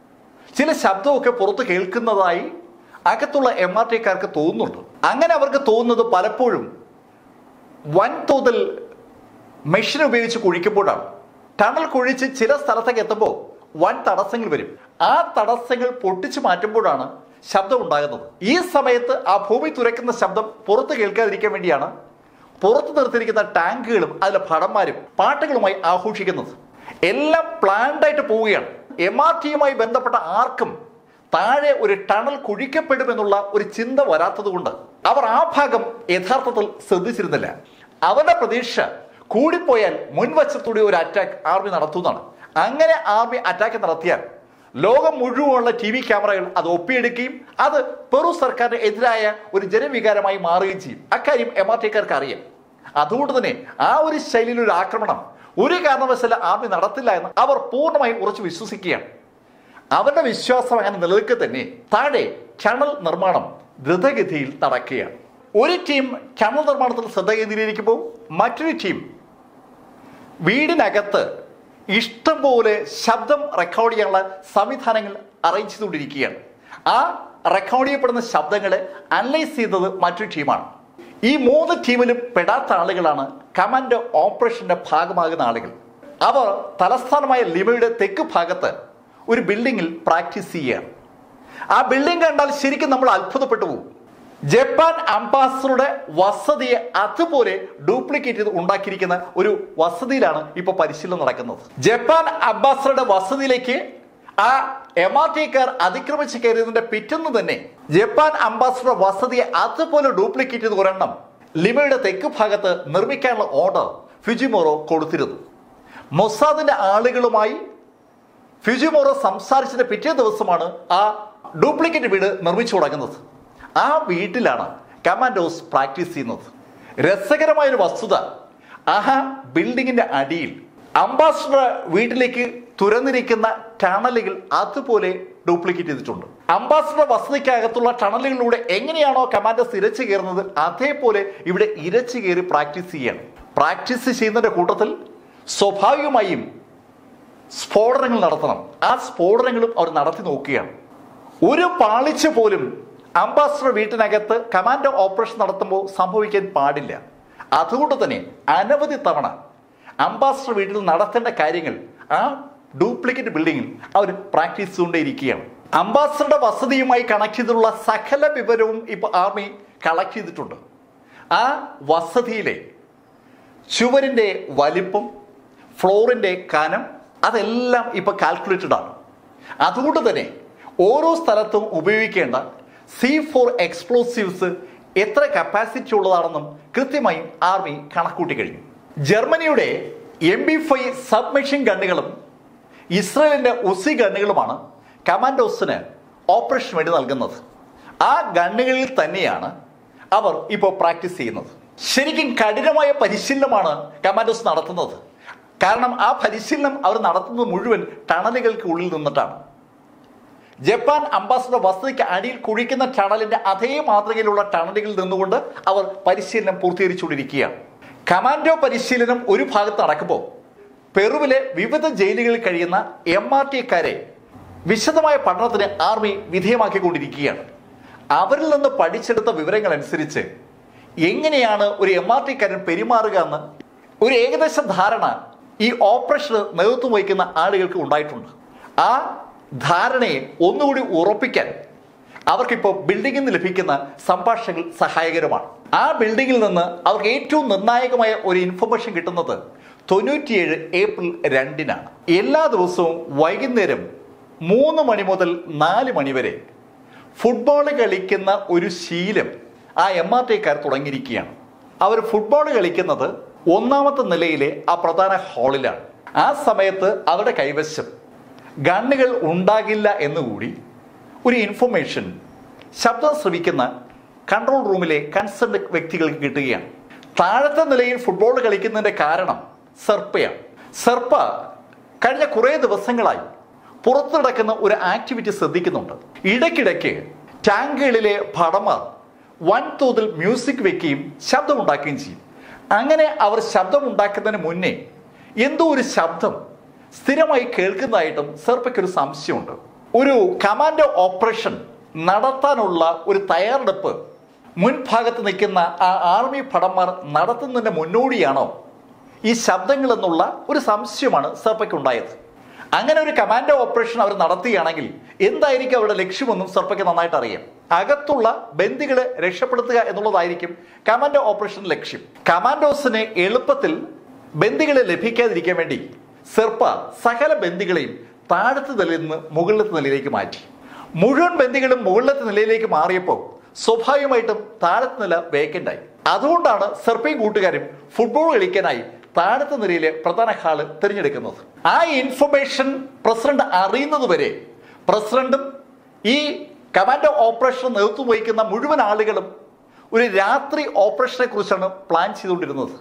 ചില ശബ്ദമൊക്കെ പുറത്ത് കേൾക്കുന്നതായി അകത്തുള്ള എം ആർ ടിക്കാർക്ക് തോന്നുന്നുണ്ട് അങ്ങനെ അവർക്ക് തോന്നുന്നത് പലപ്പോഴും വൻതോതിൽ മെഷീൻ ഉപയോഗിച്ച് കുഴിക്കുമ്പോഴാണ് ടണൽ കുഴിച്ച് ചില സ്ഥലത്തേക്ക് എത്തുമ്പോൾ വൻ തടസ്സങ്ങൾ വരും ആ തടസ്സങ്ങൾ പൊട്ടിച്ചു മാറ്റുമ്പോഴാണ് ശബ്ദം ഉണ്ടാകുന്നത് ഈ സമയത്ത് ആ ഭൂമി തുരക്കുന്ന ശബ്ദം പുറത്ത് കേൾക്കാതിരിക്കാൻ വേണ്ടിയാണ് പുറത്ത് നിർത്തിയിരിക്കുന്ന ടാങ്കുകളും അതിലെ ഭടന്മാരും പാട്ടുകളുമായി ആഘോഷിക്കുന്നത് എല്ലാം പ്ലാൻഡ് ആയിട്ട് പോവുകയാണ് എം ആർ ടിയുമായി ബന്ധപ്പെട്ട ആർക്കും താഴെ ഒരു ടണൽ കുഴിക്കപ്പെടുമെന്നുള്ള ഒരു ചിന്ത വരാത്തത് കൊണ്ട് അവർ ആ ഭാഗം യഥാർത്ഥത്തിൽ ശ്രദ്ധിച്ചിരുന്നില്ല അവരുടെ പ്രതീക്ഷ കൂടിപ്പോയാൽ മുൻവശത്തൂടെ ഒരു അറ്റാക്ക് ആർമി നടത്തുന്നതാണ് അങ്ങനെ ആർമി അറ്റാക്ക് നടത്തിയാൽ ലോകം മുഴുവനുള്ള ടി വി ക്യാമറകൾ അത് ഒപ്പിയെടുക്കുകയും അത് പെറു സർക്കാരിന് എതിരായ ഒരു ജനവികാരമായി മാറുകയും ചെയ്യും അക്കാര്യം എം ആർ ടിക്കാർക്ക് അറിയാം അതുകൊണ്ട് തന്നെ ആ ഒരു ശൈലിയിൽ ഒരു ആക്രമണം ഒരു കാരണവശാലും ആർമി നടത്തില്ല എന്ന് അവർ പൂർണ്ണമായും ഉറച്ചു വിശ്വസിക്കുകയാണ് അവരുടെ വിശ്വാസം അങ്ങനെ നിലനിൽക്കെ തന്നെ താഴെ ടണൽ നിർമ്മാണം ദ്രുതഗതിയിൽ നടക്കുകയാണ് ഒരു ടീം ടണൽ നിർമ്മാണത്തിൽ ശ്രദ്ധ കേന്ദ്രീകരിക്കുമ്പോൾ മറ്റൊരു ടീം വീടിനകത്ത് ഇഷ്ടംപോലെ ശബ്ദം റെക്കോർഡ് ചെയ്യാനുള്ള സംവിധാനങ്ങൾ അറേഞ്ച് ചെയ്തുകൊണ്ടിരിക്കുകയാണ് ആ റെക്കോർഡ് ചെയ്യപ്പെടുന്ന ശബ്ദങ്ങളെ അനലൈസ് ചെയ്തത് മറ്റൊരു ടീമാണ് ഈ മൂന്ന് ടീമിലും പെടാത്ത ആളുകളാണ് കമാൻഡോ ഓപ്പറേഷന്റെ ഭാഗമാകുന്ന ആളുകൾ അവർ തലസ്ഥാനമായ ലിമയുടെ തെക്ക് ഭാഗത്ത് ഒരു ബിൽഡിങ്ങിൽ പ്രാക്ടീസ് ചെയ്യുകയാണ് ആ ബിൽഡിംഗ് കണ്ടാൽ ശരിക്കും നമ്മൾ അത്ഭുതപ്പെട്ടു പോകും ജപ്പാൻ അംബാസഡറുടെ വസതിയെ അതുപോലെ ഡ്യൂപ്ലിക്കേറ്റ് ചെയ്ത് ഉണ്ടാക്കിയിരിക്കുന്ന ഒരു വസതിയിലാണ് ഇപ്പോൾ പരിശീലനം നടക്കുന്നത് ജപ്പാൻ അംബാസഡറുടെ വസതിയിലേക്ക് ആ എം ആർ ടിക്കാർ അതിക്രമിച്ച് കയറിയതിന്റെ പിറ്റേന്ന് തന്നെ ജപ്പാൻ അംബാസഡർ വസതിയെ അതുപോലെ ഡ്യൂപ്ലിക്കേറ്റ് ചെയ്ത് ഒരെണ്ണം ലിമയുടെ തെക്ക് ഭാഗത്ത് നിർമ്മിക്കാനുള്ള ഓർഡർ ഫിജിമോറോ കൊടുത്തിരുന്നു മൊസാദിന്റെ ആളുകളുമായി ഫിജിമോറോ സംസാരിച്ചതിന്റെ പിറ്റേ ദിവസമാണ് ആ ഡ്യൂപ്ലിക്കേറ്റ് വീട് നിർമ്മിച്ചു തുടങ്ങുന്നത് ആ വീട്ടിലാണ് കമാൻഡോസ് പ്രാക്ടീസ് ചെയ്യുന്നത് രസകരമായ ഒരു വസ്തുത ആ ബിൽഡിങ്ങിന്റെ അടിയിൽ അംബാസഡർ വീട്ടിലേക്ക് തുറന്നിരിക്കുന്ന ടണലുകൾ അതുപോലെ ഡ്യൂപ്ലിക്കേറ്റ് ചെയ്തിട്ടുണ്ട് അംബാസഡർ വസതിക്കകത്തുള്ള ടണലുകളിലൂടെ എങ്ങനെയാണോ കമാൻഡോസ് ഇരച്ചു കയറുന്നത് അതേപോലെ ഇവിടെ ഇരച്ചു കയറി പ്രാക്ടീസ് ചെയ്യാണ് പ്രാക്ടീസ് ചെയ്യുന്നതിന്റെ കൂട്ടത്തിൽ സ്വാഭാവികമായും സ്ഫോടനങ്ങൾ നടത്തണം ആ സ്ഫോടനങ്ങളും അവർ നടത്തി നോക്കുകയാണ് ഒരു പാളിച്ച പോലും അംബാസഡർ വീട്ടിനകത്ത് കമാൻഡോ ഓപ്പറേഷൻ നടത്തുമ്പോൾ സംഭവിക്കാൻ പാടില്ല അതുകൊണ്ട് തന്നെ അനവധി തവണ അംബാസഡർ വീട്ടിൽ നടത്തേണ്ട കാര്യങ്ങൾ ആ ഡ്യൂപ്ലിക്കേറ്റ് ബിൽഡിങ്ങിൽ അവർ പ്രാക്ടീസ് ചെയ്തുകൊണ്ടേയിരിക്കുകയാണ് അംബാസഡറുടെ വസതിയുമായി കണക്ട് ചെയ്തിട്ടുള്ള സകല വിവരവും ഇപ്പൊ ആർമി കളക്ട് ചെയ്തിട്ടുണ്ട് ആ വസതിയിലെ ചുവരിന്റെ വലിപ്പം ഫ്ലോറിന്റെ കനം അതെല്ലാം ഇപ്പൊ കാൽക്കുലേറ്റഡ് ആണ് അതുകൊണ്ട് തന്നെ ഓരോ സ്ഥലത്തും ഉപയോഗിക്കേണ്ട സി ഫോർ എക്സ്പ്ലോസീവ്സ് എത്ര കപ്പാസിറ്റി ഉള്ളതാണെന്നും കൃത്യമായും ആർമി കണക്കൂട്ടി കഴിഞ്ഞു ജർമ്മനിയുടെ എം ബി ഫൈവ് സബ്മെഷീൻ ഗണ്ണുകളും ഇസ്രയേലിന്റെ ഉസി ഗണ്ണുകളുമാണ് കമാൻഡോസിന് ഓപ്പറേഷൻ വേണ്ടി നൽകുന്നത് ആ ഗണ്ണുകളിൽ തന്നെയാണ് അവർ ഇപ്പോൾ പ്രാക്ടീസ് ചെയ്യുന്നത് ശരിക്കും കഠിനമായ പരിശീലനമാണ് കമാൻഡോസ് നടത്തുന്നത് കാരണം ആ പരിശീലനം അവർ നടത്തുന്നത് മുഴുവൻ ടണലുകൾക്ക് ഉള്ളിൽ നിന്നിട്ടാണ് ജപ്പാൻ അംബാസഡർ വസതിക്ക് അടിയിൽ കുഴിക്കുന്ന ടണലിന്റെ അതേ മാതൃകയിലുള്ള ടണലുകളിൽ നിന്നുകൊണ്ട് അവർ പരിശീലനം പൂർത്തീകരിച്ചുകൊണ്ടിരിക്കുകയാണ് കമാൻഡോ പരിശീലനം ഒരു ഭാഗത്ത് നടക്കുമ്പോൾ പെറുവിലെ വിവിധ ജയിലുകളിൽ കഴിയുന്ന എം ആർ ടിക്കാരെ വിശദമായ പഠനത്തിന് ആർമി വിധേയമാക്കിക്കൊണ്ടിരിക്കുകയാണ് അവരിൽ നിന്ന് പഠിച്ചെടുത്ത വിവരങ്ങൾ അനുസരിച്ച് എങ്ങനെയാണ് ഒരു എം ആർ ടിക്കാരൻ പെരുമാറുക എന്ന് ഒരു ഏകദേശ ധാരണ ഈ ഓപ്പറേഷന് നേതൃത്വം വഹിക്കുന്ന ആളുകൾക്ക് ഉണ്ടായിട്ടുണ്ട് ആ ധാരണയെ ഒന്നുകൂടി ഉറപ്പിക്കാൻ അവർക്കിപ്പോൾ ബിൽഡിംഗിൽ നിന്ന് ലഭിക്കുന്ന സംഭാഷണങ്ങൾ സഹായകരമാണ് ആ ബിൽഡിംഗിൽ നിന്ന് അവർക്ക് ഏറ്റവും നിർണായകമായ ഒരു ഇൻഫർമേഷൻ കിട്ടുന്നത് തൊണ്ണൂറ്റിയേഴ് ഏപ്രിൽ രണ്ടിനാണ് എല്ലാ ദിവസവും വൈകുന്നേരം മൂന്ന് മണി മുതൽ നാല് മണി വരെ ഫുട്ബോൾ കളിക്കുന്ന ഒരു ശീലം ആ എം ആർ ടിക്കാർ തുടങ്ങിയിരിക്കുകയാണ് അവർ ഫുട്ബോൾ കളിക്കുന്നത് ഒന്നാമത്തെ നിലയിലെ ആ പ്രധാന ഹാളിലാണ് ആ സമയത്ത് അവരുടെ കൈവശം ഗണ്ണുകൾ ഉണ്ടാകില്ല എന്നുകൂടി ഒരു ഇൻഫർമേഷൻ ശബ്ദം ശ്രവിക്കുന്ന കൺട്രോൾ റൂമിലെ കൺസേൺ വ്യക്തികൾക്ക് കിട്ടുകയാണ് താഴത്തെ നിലയിൽ ഫുട്ബോൾ കളിക്കുന്നതിന്റെ കാരണം സെർപ്പയാണ് സെർപ്പ കഴിഞ്ഞ കുറേ ദിവസങ്ങളായി പുറത്തു നടക്കുന്ന ഒരു ആക്ടിവിറ്റി ശ്രദ്ധിക്കുന്നുണ്ട് ഇടയ്ക്കിടയ്ക്ക് ടാങ്കുകളിലെ ഭടന്മാർ വൻതോതിൽ മ്യൂസിക് വെക്കുകയും ശബ്ദമുണ്ടാക്കുകയും ചെയ്യും അങ്ങനെ അവർ ശബ്ദമുണ്ടാക്കുന്നതിന് മുന്നേ എന്തോ ഒരു ശബ്ദം സ്ഥിരമായി കേൾക്കുന്നതായിട്ടും സെർപ്പയ്ക്ക് ഒരു സംശയമുണ്ട് ഒരു കമാൻഡോ ഓപ്പറേഷൻ നടത്താനുള്ള ഒരു തയ്യാറെടുപ്പ് മുൻഭാഗത്ത് നിൽക്കുന്ന ആ ആർമി ഭടന്മാർ നടത്തുന്നതിന്റെ മുന്നോടിയാണോ ഈ ശബ്ദങ്ങൾ എന്നുള്ള ഒരു സംശയമാണ് സെർപ്പയ്ക്ക് ഉണ്ടായത് അങ്ങനെ ഒരു കമാൻഡോ ഓപ്പറേഷൻ അവർ നടത്തുകയാണെങ്കിൽ എന്തായിരിക്കും അവരുടെ ലക്ഷ്യമെന്നും സെർപ്പയ്ക്ക് നന്നായിട്ട് അറിയാം അകത്തുള്ള ബന്ദികളെ രക്ഷപ്പെടുത്തുക എന്നുള്ളതായിരിക്കും കമാൻഡോ ഓപ്പറേഷൻ ലക്ഷ്യം കമാൻഡോസിന് എളുപ്പത്തിൽ ബന്ദികളെ ലഭിക്കാതിരിക്കാൻ വേണ്ടി സെർപ്പ സകല ബന്ദികളെയും താഴത്തെ നിലയിൽ നിന്ന് മുകളിലത്തെ നിലയിലേക്ക് മാറ്റി മുഴുവൻ ബന്ദികളും മുകളിലത്തെ നിലയിലേക്ക് മാറിയപ്പോൾ സ്വാഭാവികമായിട്ടും താഴത്തെ നില വേക്കൻ്റായി അതുകൊണ്ടാണ് സെർപ്പയും കൂട്ടുകാരും ഫുട്ബോൾ കളിക്കാനായി താഴത്തെ നിലയിലെ പ്രധാന ഹാള് തിരഞ്ഞെടുക്കുന്നത് ആ ഇൻഫർമേഷൻ പ്രസിഡന്റ് അറിയുന്നത് വരെ പ്രസിഡന്റും ഈ കമാൻഡോ ഓപ്പറേഷൻ നേതൃത്വം വഹിക്കുന്ന മുഴുവൻ ആളുകളും ഒരു രാത്രി ഓപ്പറേഷനെ കുറിച്ചാണ് പ്ലാൻ ചെയ്തുകൊണ്ടിരുന്നത്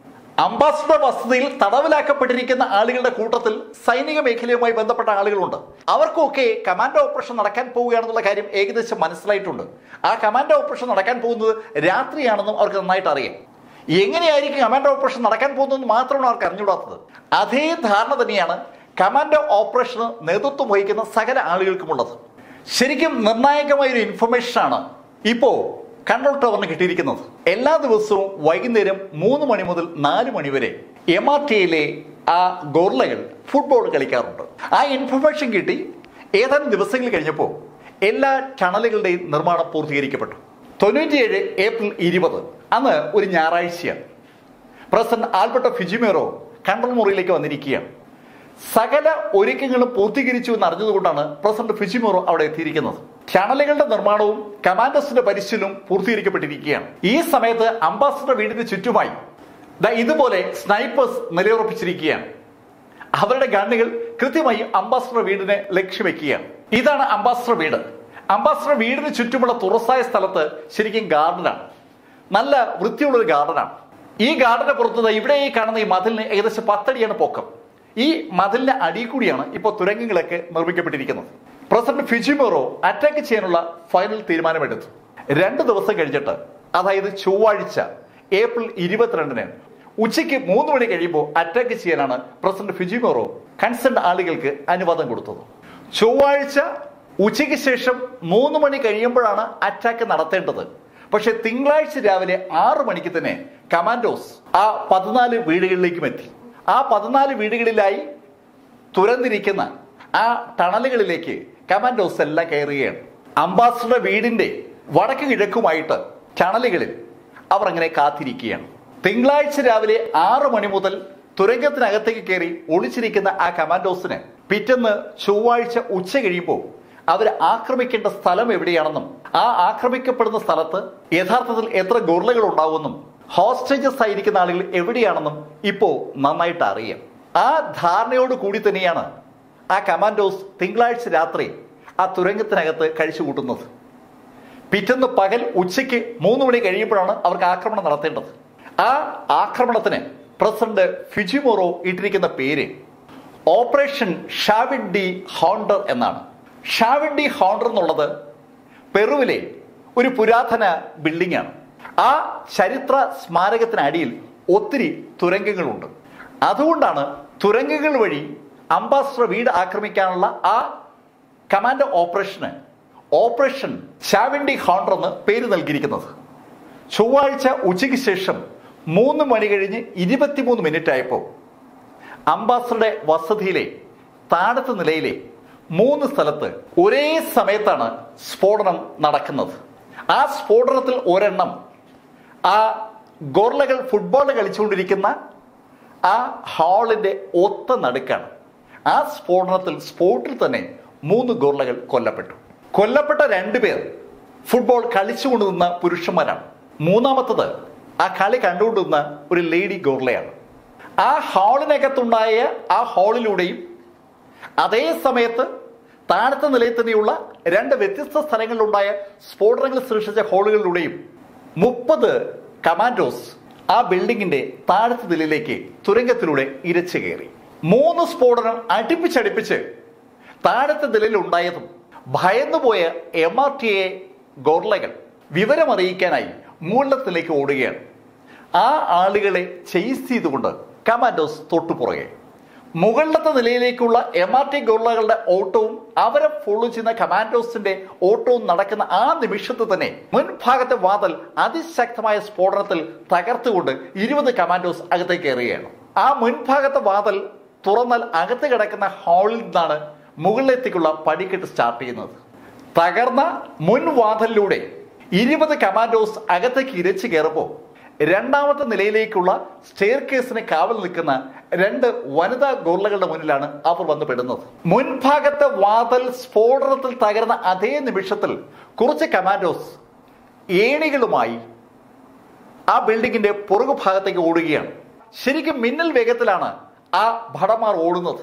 അംബാസഡർ വസതിയിൽ തടവിലാക്കപ്പെട്ടിരിക്കുന്ന ആളുകളുടെ കൂട്ടത്തിൽ സൈനിക മേഖലയുമായി ബന്ധപ്പെട്ട ആളുകളുണ്ട് അവർക്കൊക്കെ കമാൻഡോ ഓപ്പറേഷൻ നടക്കാൻ പോവുകയാണെന്നുള്ള കാര്യം ഏകദേശം മനസ്സിലായിട്ടുണ്ട് ആ കമാൻഡോ ഓപ്പറേഷൻ നടക്കാൻ പോകുന്നത് രാത്രിയാണെന്നും അവർക്ക് നന്നായിട്ട് അറിയാം എങ്ങനെയായിരിക്കും കമാൻഡോ ഓപ്പറേഷൻ നടക്കാൻ പോകുന്നതെന്ന് മാത്രമാണ് അവർക്ക് അറിഞ്ഞുകൂടാത്തത് അതേ ധാരണ തന്നെയാണ് കമാൻഡോ ഓപ്പറേഷന് നേതൃത്വം വഹിക്കുന്ന സകല ആളുകൾക്കുമുള്ളത് ശരിക്കും നിർണായകമായ ഒരു ഇൻഫർമേഷനാണ് ഇപ്പോ കൺട്രോൾ ടവറിന് കിട്ടിയിരിക്കുന്നത് എല്ലാ ദിവസവും വൈകുന്നേരം മൂന്ന് മണി മുതൽ നാല് മണി വരെ എം ആർ ടിയിലെ ആ ഗോർലകൾ ഫുട്ബോൾ കളിക്കാറുണ്ട് ആ ഇൻഫർമേഷൻ കിട്ടി ഏതാനും ദിവസങ്ങൾ കഴിഞ്ഞപ്പോൾ എല്ലാ ടണലുകളുടെയും നിർമ്മാണം പൂർത്തീകരിക്കപ്പെട്ടു തൊണ്ണൂറ്റിയേഴ് ഏപ്രിൽ ഇരുപത് അന്ന് ഒരു ഞായറാഴ്ചയാണ് പ്രസിഡന്റ് ആൽബർട്ടോ ഫിജിമേറോ കൺട്രോൾ മുറിയിലേക്ക് വന്നിരിക്കുകയാണ് സകല ഒരുക്കങ്ങളും പൂർത്തീകരിച്ചു എന്ന് അറിഞ്ഞതുകൊണ്ടാണ് പ്രസിഡന്റ് ഫിജിമോറോ അവിടെ എത്തിയിരിക്കുന്നത് ചാനലുകളുടെ നിർമ്മാണവും കമാൻഡോസിന്റെ പരിശീലനവും പൂർത്തീകരിക്കപ്പെട്ടിരിക്കുകയാണ് ഈ സമയത്ത് അംബാസഡർ വീടിന് ചുറ്റുമായി ദാ ഇതുപോലെ സ്നൈപ്പേഴ്സ് നിലയുറപ്പിച്ചിരിക്കുകയാണ് അവരുടെ ഗണ്ണുകൾ കൃത്യമായി അംബാസഡർ വീടിനെ ലക്ഷ്യം വെക്കുകയാണ് ഇതാണ് അംബാസഡർ വീട് അംബാസഡർ വീടിന് ചുറ്റുമുള്ള തുറസായ സ്ഥലത്ത് ശരിക്കും ഗാർഡനാണ് നല്ല വൃത്തിയുള്ള ഒരു ഗാർഡനാണ് ഈ ഗാർഡന് പുറത്ത് ദാ ഇവിടെ ഈ കാണുന്ന ഈ മതിലിന് ഏകദേശം പത്തടിയാണ് പൊക്കം ഈ മതിലിന്റെ അടിയിൽ കൂടിയാണ് ഇപ്പോൾ തുരങ്കങ്ങളൊക്കെ നിർമ്മിക്കപ്പെട്ടിരിക്കുന്നത് പ്രസിഡന്റ് ഫിജിമോറോ അറ്റാക്ക് ചെയ്യാനുള്ള ഫൈനൽ തീരുമാനമെടുത്തു രണ്ട് ദിവസം കഴിഞ്ഞിട്ട് അതായത് ചൊവ്വാഴ്ച ഏപ്രിൽ ഇരുപത്തിരണ്ടിന് ഉച്ചയ്ക്ക് മൂന്ന് മണി കഴിയുമ്പോൾ അറ്റാക്ക് ചെയ്യാനാണ് പ്രസിഡന്റ് ഫിജിമോറോ കൺസേൺ ആളുകൾക്ക് അനുവാദം കൊടുത്തത് ചൊവ്വാഴ്ച ഉച്ചയ്ക്ക് ശേഷം മൂന്ന് മണി കഴിയുമ്പോഴാണ് അറ്റാക്ക് നടത്തേണ്ടത് പക്ഷെ തിങ്കളാഴ്ച രാവിലെ ആറ് മണിക്ക് തന്നെ കമാൻഡോസ് ആ പതിനാല് വീടുകളിലേക്കും എത്തി ആ പതിനാല് വീടുകളിലായി തുറന്നിരിക്കുന്ന ആ ടണലുകളിലേക്ക് കമാൻഡോസ് എല്ലാം കയറുകയാണ് അംബാസഡർ വീടിന്റെ വടക്ക് കിഴക്കുമായിട്ട് ടണലുകളിൽ അവർ അങ്ങനെ കാത്തിരിക്കുകയാണ് തിങ്കളാഴ്ച രാവിലെ ആറ് മണി മുതൽ തുരങ്കത്തിനകത്തേക്ക് കയറി ഒളിച്ചിരിക്കുന്ന ആ കമാൻഡോസിന് പിറ്റേന്ന് ചൊവ്വാഴ്ച ഉച്ച കഴിയുമ്പോൾ അവർ ആക്രമിക്കേണ്ട സ്ഥലം എവിടെയാണെന്നും ആ ആക്രമിക്കപ്പെടുന്ന സ്ഥലത്ത് യഥാർത്ഥത്തിൽ എത്ര ഗൊർലകൾ ഉണ്ടാവുമെന്നും ഹോസ്റ്റേജസ് ആയിരിക്കുന്ന ആളുകൾ എവിടെയാണെന്നും ഇപ്പോ നന്നായിട്ട് അറിയാം ആ ധാരണയോട് കൂടി തന്നെയാണ് ആ കമാൻഡോസ് തിങ്കളാഴ്ച രാത്രി ആ തുരങ്കത്തിനകത്ത് കഴിച്ചു കൂട്ടുന്നത് പിറ്റേന്ന് പകൽ ഉച്ചയ്ക്ക് മൂന്ന് മണി കഴിയുമ്പോഴാണ് അവർക്ക് ആക്രമണം നടത്തേണ്ടത് ആ ആക്രമണത്തിന് പ്രസിഡന്റ് ഫിജിമോറോ ഇട്ടിരിക്കുന്ന പേര് ഓപ്പറേഷൻ ഷാവിൻ ഡി ഹോണ്ടർ എന്നാണ് ഷാവിൻ ഡി ഹോണ്ടർ എന്നുള്ളത് പെറുവിലെ ഒരു പുരാതന ബിൽഡിംഗ് ആണ് ആ ചരിത്ര സ്മാരകത്തിനടിയിൽ ഒത്തിരി തുരങ്കങ്ങളുണ്ട് അതുകൊണ്ടാണ് തുരങ്കങ്ങൾ വഴി അംബാസഡർ വീട് ആക്രമിക്കാനുള്ള ആ കമാൻഡോ ഓപ്പറേഷന് ഓപ്പറേഷൻ ഷാവിൻഡി ഹോണ്ടർ എന്ന് പേര് നൽകിയിരിക്കുന്നത് ചൊവ്വാഴ്ച ഉച്ചയ്ക്ക് ശേഷം മൂന്ന് മണി കഴിഞ്ഞ് ഇരുപത്തിമൂന്ന് മിനിറ്റ് ആയപ്പോൾ അംബാസഡറുടെ വസതിയിലെ താഴത്തെ നിലയിലെ മൂന്ന് സ്ഥലത്ത് ഒരേ സമയത്താണ് സ്ഫോടനം നടക്കുന്നത് ആ സ്ഫോടനത്തിൽ ഒരെണ്ണം ആ ഗോർലകൾ ഫുട്ബോൾ കളിച്ചുകൊണ്ടിരിക്കുന്ന ആ ഹാളിന്റെ ഒത്ത നടുക്കാണ് ആ സ്ഫോടനത്തിൽ സ്പോട്ടിൽ തന്നെ മൂന്ന് ഗോർലകൾ കൊല്ലപ്പെട്ടു കൊല്ലപ്പെട്ട രണ്ടുപേർ ഫുട്ബോൾ കളിച്ചുകൊണ്ട് നിന്ന പുരുഷന്മാരാണ് മൂന്നാമത്തത് ആ കളി കണ്ടുകൊണ്ടിരുന്ന ഒരു ലേഡി ഗോർലയാണ് ആ ഹാളിനകത്തുണ്ടായ ആ ഹാളിലൂടെയും അതേ സമയത്ത് താഴത്തെ നിലയിൽ തന്നെയുള്ള രണ്ട് വ്യത്യസ്ത സ്ഥലങ്ങളിലുണ്ടായ സ്ഫോടനങ്ങൾ സൃഷ്ടിച്ച ഹാളുകളിലൂടെയും മുപ്പത് കമാൻഡോസ് ആ ബിൽഡിങ്ങിന്റെ താഴത്തെ നിലയിലേക്ക് തുരങ്കത്തിലൂടെ ഇരച്ചു കയറി മൂന്ന് സ്ഫോടനം അടുപ്പിച്ചടുപ്പിച്ച് താഴത്തെ നിലയിൽ ഉണ്ടായതും ഭയന്നുപോയ എം ആർ ടി എ ഗോർലകൾ വിവരമറിയിക്കാനായി മുകളിലത്തിലേക്ക് ഓടുകയാണ് ആ ആളുകളെ ചെയ്സ് ചെയ്തുകൊണ്ട് കമാൻഡോസ് തൊട്ടുപുറകെ മുകളിലത്തെ നിലയിലേക്കുള്ള എം ആർ ടി ഗോർലകളുടെ ഓട്ടവും അവരെ ഫോളോ ചെയ്യുന്ന കമാൻഡോസിന്റെ ഓട്ടവും നടക്കുന്ന ആ നിമിഷത്തിൽ തന്നെ മുൻഭാഗത്തെ വാതൽ അതിശക്തമായ സ്ഫോടനത്തിൽ തകർത്തുകൊണ്ട് ഇരുപത് കമാൻഡോസ് അകത്തേക്ക് കയറുകയാണ് ആ മുൻഭാഗത്തെ വാതൽ തുറന്നാൽ അകത്ത് കിടക്കുന്ന ഹാളിൽ നിന്നാണ് മുകളിലേക്കുള്ള പടിക്കെട്ട് സ്റ്റാർട്ട് ചെയ്യുന്നത് തകർന്ന മുൻവാതലിലൂടെ ഇരുപത് കമാൻഡോസ് അകത്തേക്ക് ഇരച്ചു കയറുമ്പോൾ രണ്ടാമത്തെ നിലയിലേക്കുള്ള സ്റ്റെയർ കേസിന് കാവൽ നിൽക്കുന്ന രണ്ട് വനിതാ ഗോർലകളുടെ മുന്നിലാണ് അവർ വന്ന് പെടുന്നത് മുൻഭാഗത്തെ വാതൽ സ്ഫോടനത്തിൽ തകർന്ന അതേ നിമിഷത്തിൽ കുറച്ച് കമാൻഡോസ് ഏണികളുമായി ആ ബിൽഡിങ്ങിന്റെ പുറകു ഭാഗത്തേക്ക് ഓടുകയാണ് ശരിക്കും മിന്നൽ വേഗത്തിലാണ് ആ ഭടന്മാർ ഓടുന്നത്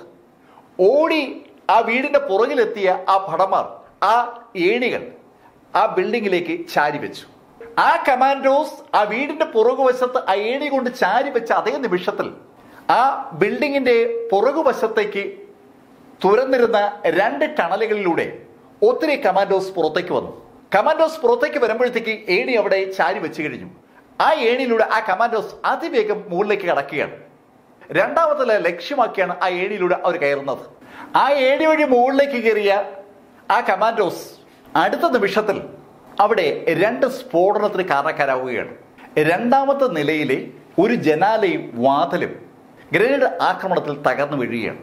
ഓടി ആ വീടിന്റെ പുറകിലെത്തിയ ആ ഭടന്മാർ ആ ഏണികൾ ആ ബിൽഡിങ്ങിലേക്ക് ചാരി വെച്ചു ആ കമാൻഡോസ് ആ വീടിന്റെ പുറകുവശത്ത് ആ ഏണി കൊണ്ട് ചാരി വെച്ച അതേ നിമിഷത്തിൽ ആ ബിൽഡിങ്ങിന്റെ പുറകുവശത്തേക്ക് തുറന്നിരുന്ന രണ്ട് ടണലുകളിലൂടെ ഒത്തിരി കമാൻഡോസ് പുറത്തേക്ക് വന്നു കമാൻഡോസ് പുറത്തേക്ക് വരുമ്പോഴത്തേക്ക് ഏണി അവിടെ ചാരി വെച്ച് കഴിഞ്ഞു ആ ഏണിയിലൂടെ ആ കമാൻഡോസ് അതിവേഗം മുകളിലേക്ക് കടക്കുകയാണ് രണ്ടാമത്തെ ലക്ഷ്യമാക്കിയാണ് ആ ഏണിയിലൂടെ അവർ കയറുന്നത് ആ ഏണി വഴി മുകളിലേക്ക് കയറിയ ആ കമാൻഡോസ് അടുത്ത നിമിഷത്തിൽ അവിടെ രണ്ട് സ്ഫോടനത്തിന് കാരണക്കാരാവുകയാണ് രണ്ടാമത്തെ നിലയിലെ ഒരു ജനാലയും വാതിലും ഗ്രനേഡ് ആക്രമണത്തിൽ തകർന്നു വീഴുകയാണ്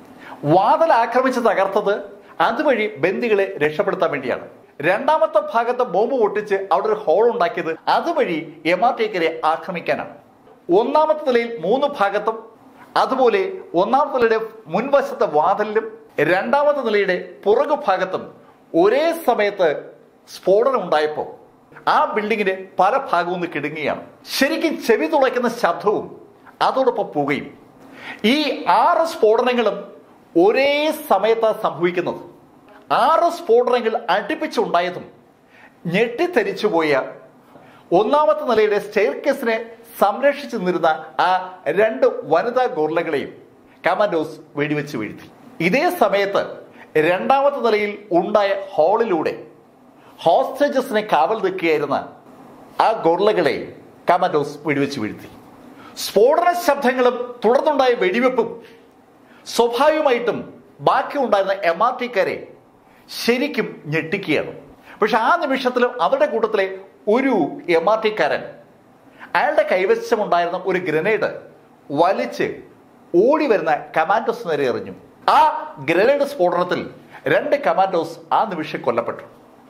വാതിൽ ആക്രമിച്ച് തകർത്തത് അതുവഴി ബന്ദികളെ രക്ഷപ്പെടുത്താൻ വേണ്ടിയാണ് രണ്ടാമത്തെ ഭാഗത്ത് ബോംബ് പൊട്ടിച്ച് അവിടെ ഒരു ഹോൾ ഉണ്ടാക്കിയത് അതുവഴി എം ആർ ടേക്കരെ ആക്രമിക്കാനാണ് ഒന്നാമത്തെ നിലയിൽ മൂന്ന് ഭാഗത്തും അതുപോലെ ഒന്നാമത്തെ നിലയുടെ മുൻവശത്തെ വാതിലിലും രണ്ടാമത്തെ നിലയുടെ പുറകു ഭാഗത്തും ഒരേ സമയത്ത് സ്ഫോടനം ഉണ്ടായപ്പോൾ ആ ബിൽഡിങ്ങിന്റെ പല ഭാഗവും ഒന്ന് കിടുങ്ങുകയാണ് ശരിക്കും ചെവി തുളയ്ക്കുന്ന ശബ്ദവും അതോടൊപ്പം പുകയും ഈ ആറ് സ്ഫോടനങ്ങളും ഒരേ സമയത്താണ് സംഭവിക്കുന്നത് ആറ് സ്ഫോടനങ്ങൾ അടുപ്പിച്ചുണ്ടായതും ഞെട്ടിത്തരിച്ചുപോയ ഒന്നാമത്തെ നിലയുടെ സ്റ്റെയർ കേസിനെ സംരക്ഷിച്ചു നിന്നിരുന്ന ആ രണ്ട് വനിതാ ഗോർലകളെയും കമാൻഡോസ് വെടിവെച്ച് വീഴ്ത്തി ഇതേ സമയത്ത് രണ്ടാമത്തെ നിലയിൽ ഉണ്ടായ ഹാളിലൂടെ ഹോസ്റ്റേജസിനെ കാവൽ നിൽക്കുകയായിരുന്ന ആ ഗൊർലകളെ കമാൻഡോസ് വെടിവെച്ച് വീഴ്ത്തി സ്ഫോടന ശബ്ദങ്ങളും തുടർന്നുണ്ടായ വെടിവെപ്പും സ്വാഭാവികമായിട്ടും ബാക്കി ഉണ്ടായിരുന്ന എം ആർ ടിക്കാരെ ശരിക്കും ഞെട്ടിക്കുകയാണ് പക്ഷെ ആ നിമിഷത്തിലും അവരുടെ കൂട്ടത്തിലെ ഒരു എം ആർ ടിക്കാരൻ അയാളുടെ കൈവശമുണ്ടായിരുന്ന ഒരു ഗ്രനേഡ് വലിച്ച് ഓടി വരുന്ന കമാൻഡോസ് നേരെ എറിഞ്ഞു ആ ഗ്രനേഡ് സ്ഫോടനത്തിൽ രണ്ട് കമാൻഡോസ് ആ നിമിഷം കൊല്ലപ്പെട്ടു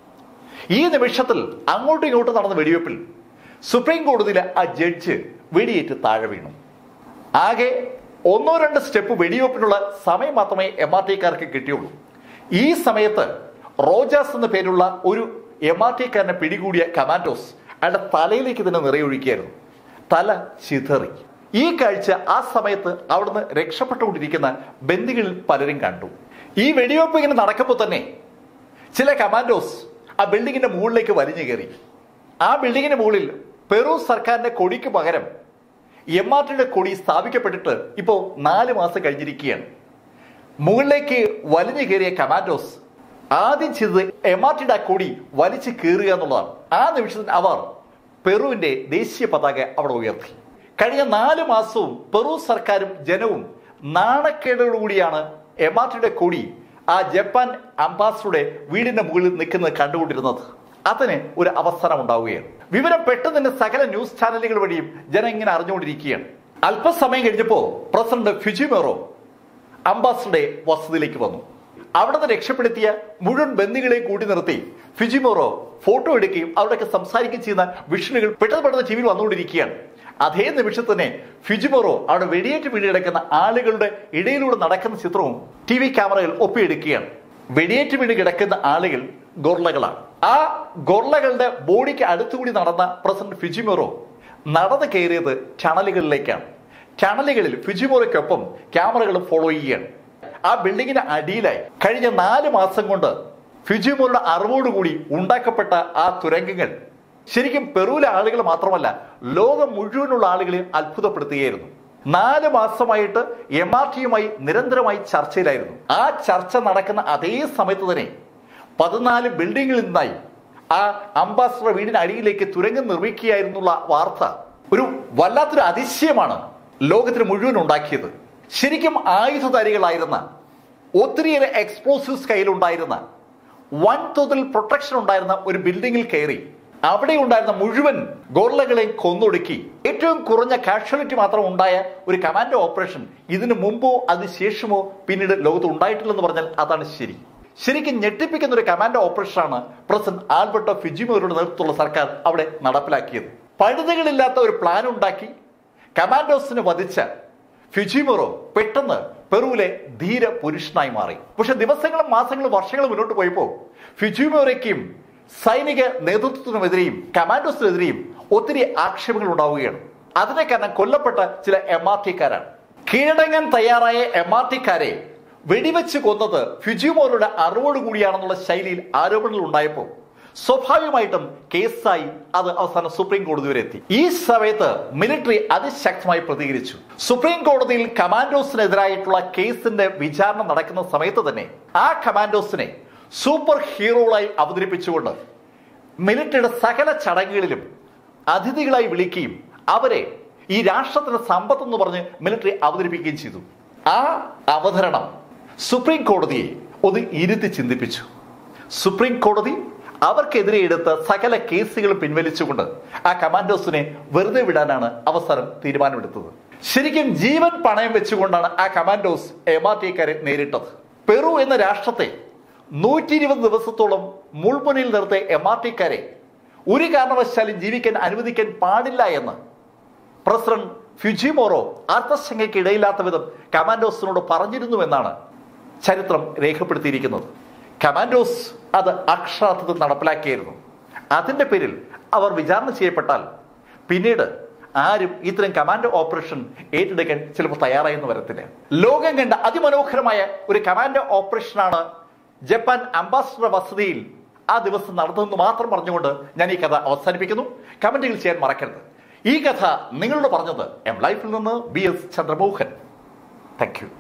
ഈ നിമിഷത്തിൽ അങ്ങോട്ടും ഇങ്ങോട്ടും നടന്ന വെടിവെപ്പിൽ സുപ്രീം കോടതിയിലെ ആ ജഡ്ജ് വെടിയേറ്റ് താഴെ വീണു ആകെ ഒന്നോ രണ്ട് സ്റ്റെപ്പ് വെടിവെപ്പിനുള്ള സമയം മാത്രമേ എം ആർ ടിക്കാർക്ക് കിട്ടിയുള്ളൂ ഈ സമയത്ത് റോജാസ് എന്ന പേരുള്ള ഒരു എം ആർ ടിക്കാരനെ പിടികൂടിയ കമാൻഡോസ് അയാളുടെ തലയിലേക്ക് തന്നെ നിറയൊഴിക്കുകയായിരുന്നു തല ചിതറി ഈ കാഴ്ച ആ സമയത്ത് അവിടുന്ന് രക്ഷപ്പെട്ടുകൊണ്ടിരിക്കുന്ന ബന്ദികളിൽ പലരും കണ്ടു ഈ വെടിവെപ്പ് ഇങ്ങനെ നടക്കുമ്പോൾ തന്നെ ചില കമാൻഡോസ് ആ ബിൽഡിങ്ങിന്റെ മുകളിലേക്ക് വലിഞ്ഞു കയറി ആ ബിൽഡിങ്ങിന്റെ മുകളിൽ പെറു സർക്കാരിന്റെ കൊടിക്ക് പകരം എം ആർ ടിയുടെ കൊടി സ്ഥാപിക്കപ്പെട്ടിട്ട് ഇപ്പോൾ നാല് മാസം കഴിഞ്ഞിരിക്കുകയാണ് മുകളിലേക്ക് വലിഞ്ഞു കയറിയ കമാൻഡോസ് ആദ്യം ചെയ്തത് എം ആർ ടിയുടെ ആ കൊടി വലിച്ചു കീറുക എന്നുള്ളതാണ് ആ നിമിഷത്തിൽ അവർ പെറുവിന്റെ ദേശീയ പതാക അവിടെ ഉയർത്തി കഴിഞ്ഞ നാല് മാസവും പെറു സർക്കാരും ജനവും നാണക്കേടോടുകൂടിയാണ് എം ആർ ടിയുടെ കൊടി ആ ജപ്പാൻ അംബാസഡറുടെ വീടിന്റെ മുകളിൽ നിൽക്കുന്നത് കണ്ടുകൊണ്ടിരുന്നത് അതിന് ഒരു അവസരം ഉണ്ടാവുകയാണ് വിവരം പെട്ടെന്ന് തന്നെ സകല ന്യൂസ് ചാനലുകൾ വഴിയും ജനം ഇങ്ങനെ അറിഞ്ഞുകൊണ്ടിരിക്കുകയാണ് അല്പസമയം കഴിഞ്ഞപ്പോ പ്രസിഡന്റ് ഫിജിമേറോ അംബാസഡറുടെ വസതിയിലേക്ക് വന്നു അവിടെ നിന്ന് രക്ഷപ്പെടുത്തിയ മുഴുവൻ ബന്ദികളെയും കൂട്ടി നിർത്തി ഫിജിമോറോ ഫോട്ടോ എടുക്കുകയും അവരുടെയൊക്കെ സംസാരിക്കുകയും ചെയ്യുന്ന വിഷനുകൾ പെട്ടെന്ന് പെട്ടെന്ന് ടി വിയിൽ വന്നുകൊണ്ടിരിക്കുകയാണ് അതേ നിമിഷം തന്നെ ഫിജിമോറോ അവിടെ വെടിയേറ്റ് വീണ് കിടക്കുന്ന ആളുകളുടെ ഇടയിലൂടെ നടക്കുന്ന ചിത്രവും ടി വി ക്യാമറകൾ ഒപ്പിയെടുക്കുകയാണ് വെടിയേറ്റ് വീണ് കിടക്കുന്ന ആളുകൾ ഗൊർലകളാണ് ആ ഗൊർലകളുടെ ബോഡിക്ക് അടുത്തുകൂടി നടന്ന പ്രസിഡന്റ് ഫിജിമോറോ നടന്നു കയറിയത് ടണലുകളിലേക്കാണ് ടണലുകളിൽ ഫിജിമോറയ്ക്കൊപ്പം ക്യാമറകളും ഫോളോ ചെയ്യുകയാണ് ആ ബിൽഡിങ്ങിന് അടിയിലായി കഴിഞ്ഞ നാല് മാസം കൊണ്ട് ഫിജിമോറുടെ അറിവോടുകൂടി ഉണ്ടാക്കപ്പെട്ട ആ തുരങ്കങ്ങൾ ശരിക്കും പെറുവിലെ ആളുകൾ മാത്രമല്ല ലോകം മുഴുവനുള്ള ആളുകളെയും അത്ഭുതപ്പെടുത്തുകയായിരുന്നു നാല് മാസമായിട്ട് എം ആർ ടിയുമായി നിരന്തരമായി ചർച്ചയിലായിരുന്നു ആ ചർച്ച നടക്കുന്ന അതേ സമയത്ത് തന്നെ പതിനാല് ബിൽഡിങ്ങിൽ നിന്നായി ആ അംബാസഡർ വീടിന് അടിയിലേക്ക് തുരങ്കം നിർമ്മിക്കുകയായിരുന്നുള്ള വാർത്ത ഒരു വല്ലാത്തൊരു അതിശയമാണ് ലോകത്തിന് മുഴുവൻ ഉണ്ടാക്കിയത് ശരിക്കും ആയുധധാരികളായിരുന്ന ഒത്തിരിയേറെ എക്സ്പ്ലോസീവ്സ് കയ്യിലുണ്ടായിരുന്ന വൻതോതിൽ പ്രൊട്ടക്ഷൻ ഉണ്ടായിരുന്ന ഒരു ബിൽഡിങ്ങിൽ കയറി അവിടെ ഉണ്ടായിരുന്ന മുഴുവൻ ഗോർലകളെയും കൊന്നൊടുക്കി ഏറ്റവും കുറഞ്ഞ കാഷ്വാലിറ്റി മാത്രം ഉണ്ടായ ഒരു കമാൻഡോ ഓപ്പറേഷൻ ഇതിനു മുമ്പോ അതിനുശേഷമോ പിന്നീട് ലോകത്ത് ഉണ്ടായിട്ടില്ലെന്ന് പറഞ്ഞാൽ അതാണ് ശരി ശരിക്കും ഞെട്ടിപ്പിക്കുന്ന ഒരു കമാൻഡോ ഓപ്പറേഷനാണ് പ്രസിഡന്റ് ആൽബർട്ടോ ഫിജിമോയുടെ നേതൃത്വമുള്ള സർക്കാർ അവിടെ നടപ്പിലാക്കിയത് പഴുതുകളില്ലാത്ത ഒരു പ്ലാൻ ഉണ്ടാക്കി കമാൻഡോസിനെ വധിച്ച ഫിജിമോറോ പെട്ടെന്ന് പെറുവിലെ ധീര പുരുഷനായി മാറി പക്ഷെ ദിവസങ്ങളും മാസങ്ങളും വർഷങ്ങളും മുന്നോട്ട് പോയപ്പോൾ ഫിജിമോറയ്ക്കും സൈനിക നേതൃത്വത്തിനുമെതിരെയും കമാൻഡോസിനെതിരെയും ഒത്തിരി ആക്ഷേപങ്ങൾ ഉണ്ടാവുകയാണ് അതിനെ കാരണം കൊല്ലപ്പെട്ട ചില എം ആർ ടിക്കാരാണ് കീഴടങ്ങാൻ തയ്യാറായ എം ആർ ടിക്കാരെ വെടിവെച്ച് കൊന്നത് ഫിജിമോറുടെ അറിവോടുകൂടിയാണെന്നുള്ള ശൈലിയിൽ ആരോപണങ്ങൾ ഉണ്ടായപ്പോൾ സ്വാഭാവികമായിട്ടും കേസായി അത് അവസാനം സുപ്രീം കോടതി വരെ എത്തി ഈ സമയത്ത് മിലിറ്ററി അതിശക്തമായി പ്രതികരിച്ചു സുപ്രീം കോടതിയിൽ കമാൻഡോസിനെതിരായിട്ടുള്ള കേസിന്റെ വിചാരണ നടക്കുന്ന സമയത്ത് തന്നെ ആ കമാൻഡോസിനെ സൂപ്പർ ഹീറോകളായി അവതരിപ്പിച്ചുകൊണ്ട് മിലിറ്ററിയുടെ സകല ചടങ്ങുകളിലും അതിഥികളായി വിളിക്കുകയും അവരെ ഈ രാഷ്ട്രത്തിന്റെ സമ്പത്ത് എന്ന് പറഞ്ഞ് മിലിറ്ററി അവതരിപ്പിക്കുകയും ചെയ്തു ആ അവതരണം സുപ്രീം കോടതിയെ ഒന്ന് ഇരുത്തി ചിന്തിപ്പിച്ചു സുപ്രീം കോടതി അവർക്കെതിരെ എടുത്ത സകല കേസുകൾ പിൻവലിച്ചുകൊണ്ട് ആ കമാൻഡോസിനെ വെറുതെ വിടാനാണ് അവസരം തീരുമാനമെടുത്തത് ശരിക്കും ജീവൻ പണയം വെച്ചുകൊണ്ടാണ് ആ കമാൻഡോസ് എം ആർ ടിക്കാരെ നേരിട്ടത് പെറു എന്ന രാഷ്ട്രത്തെ നൂറ്റി ഇരുപത് ദിവസത്തോളം മുൾമുനയിൽ നിർത്തിയ എം ആർ ടിക്കാരെ ഒരു കാരണവശാലും ജീവിക്കാൻ അനുവദിക്കാൻ പാടില്ല എന്ന് പ്രസിഡന്റ് ഫിജിമോറോ അർത്ഥശങ്കയ്ക്ക് ഇടയില്ലാത്ത വിധം കമാൻഡോസിനോട് പറഞ്ഞിരുന്നുവെന്നാണ് ചരിത്രം രേഖപ്പെടുത്തിയിരിക്കുന്നത് കമാൻഡോസ് അത് അക്ഷരാർത്ഥത്തിൽ നടപ്പിലാക്കിയായിരുന്നു അതിന്റെ പേരിൽ അവർ വിചാരണ ചെയ്യപ്പെട്ടാൽ പിന്നീട് ആരും ഇത്തരം കമാൻഡോ ഓപ്പറേഷൻ ഏറ്റെടുക്കാൻ ചിലപ്പോൾ തയ്യാറായെന്ന് വരത്തില്ല ലോകം കണ്ട അതിമനോഹരമായ ഒരു കമാൻഡോ ഓപ്പറേഷനാണ് ജപ്പാൻ അംബാസഡർ വസതിയിൽ ആ ദിവസം നടന്നതെന്ന് മാത്രം പറഞ്ഞുകൊണ്ട് ഞാൻ ഈ കഥ അവസാനിപ്പിക്കുന്നു കമന്റുകൾ ചെയ്യാൻ മറക്കരുത് ഈ കഥ നിങ്ങളോട് പറഞ്ഞത് എം ലൈഫിൽ നിന്ന് B S Chandramohan thank U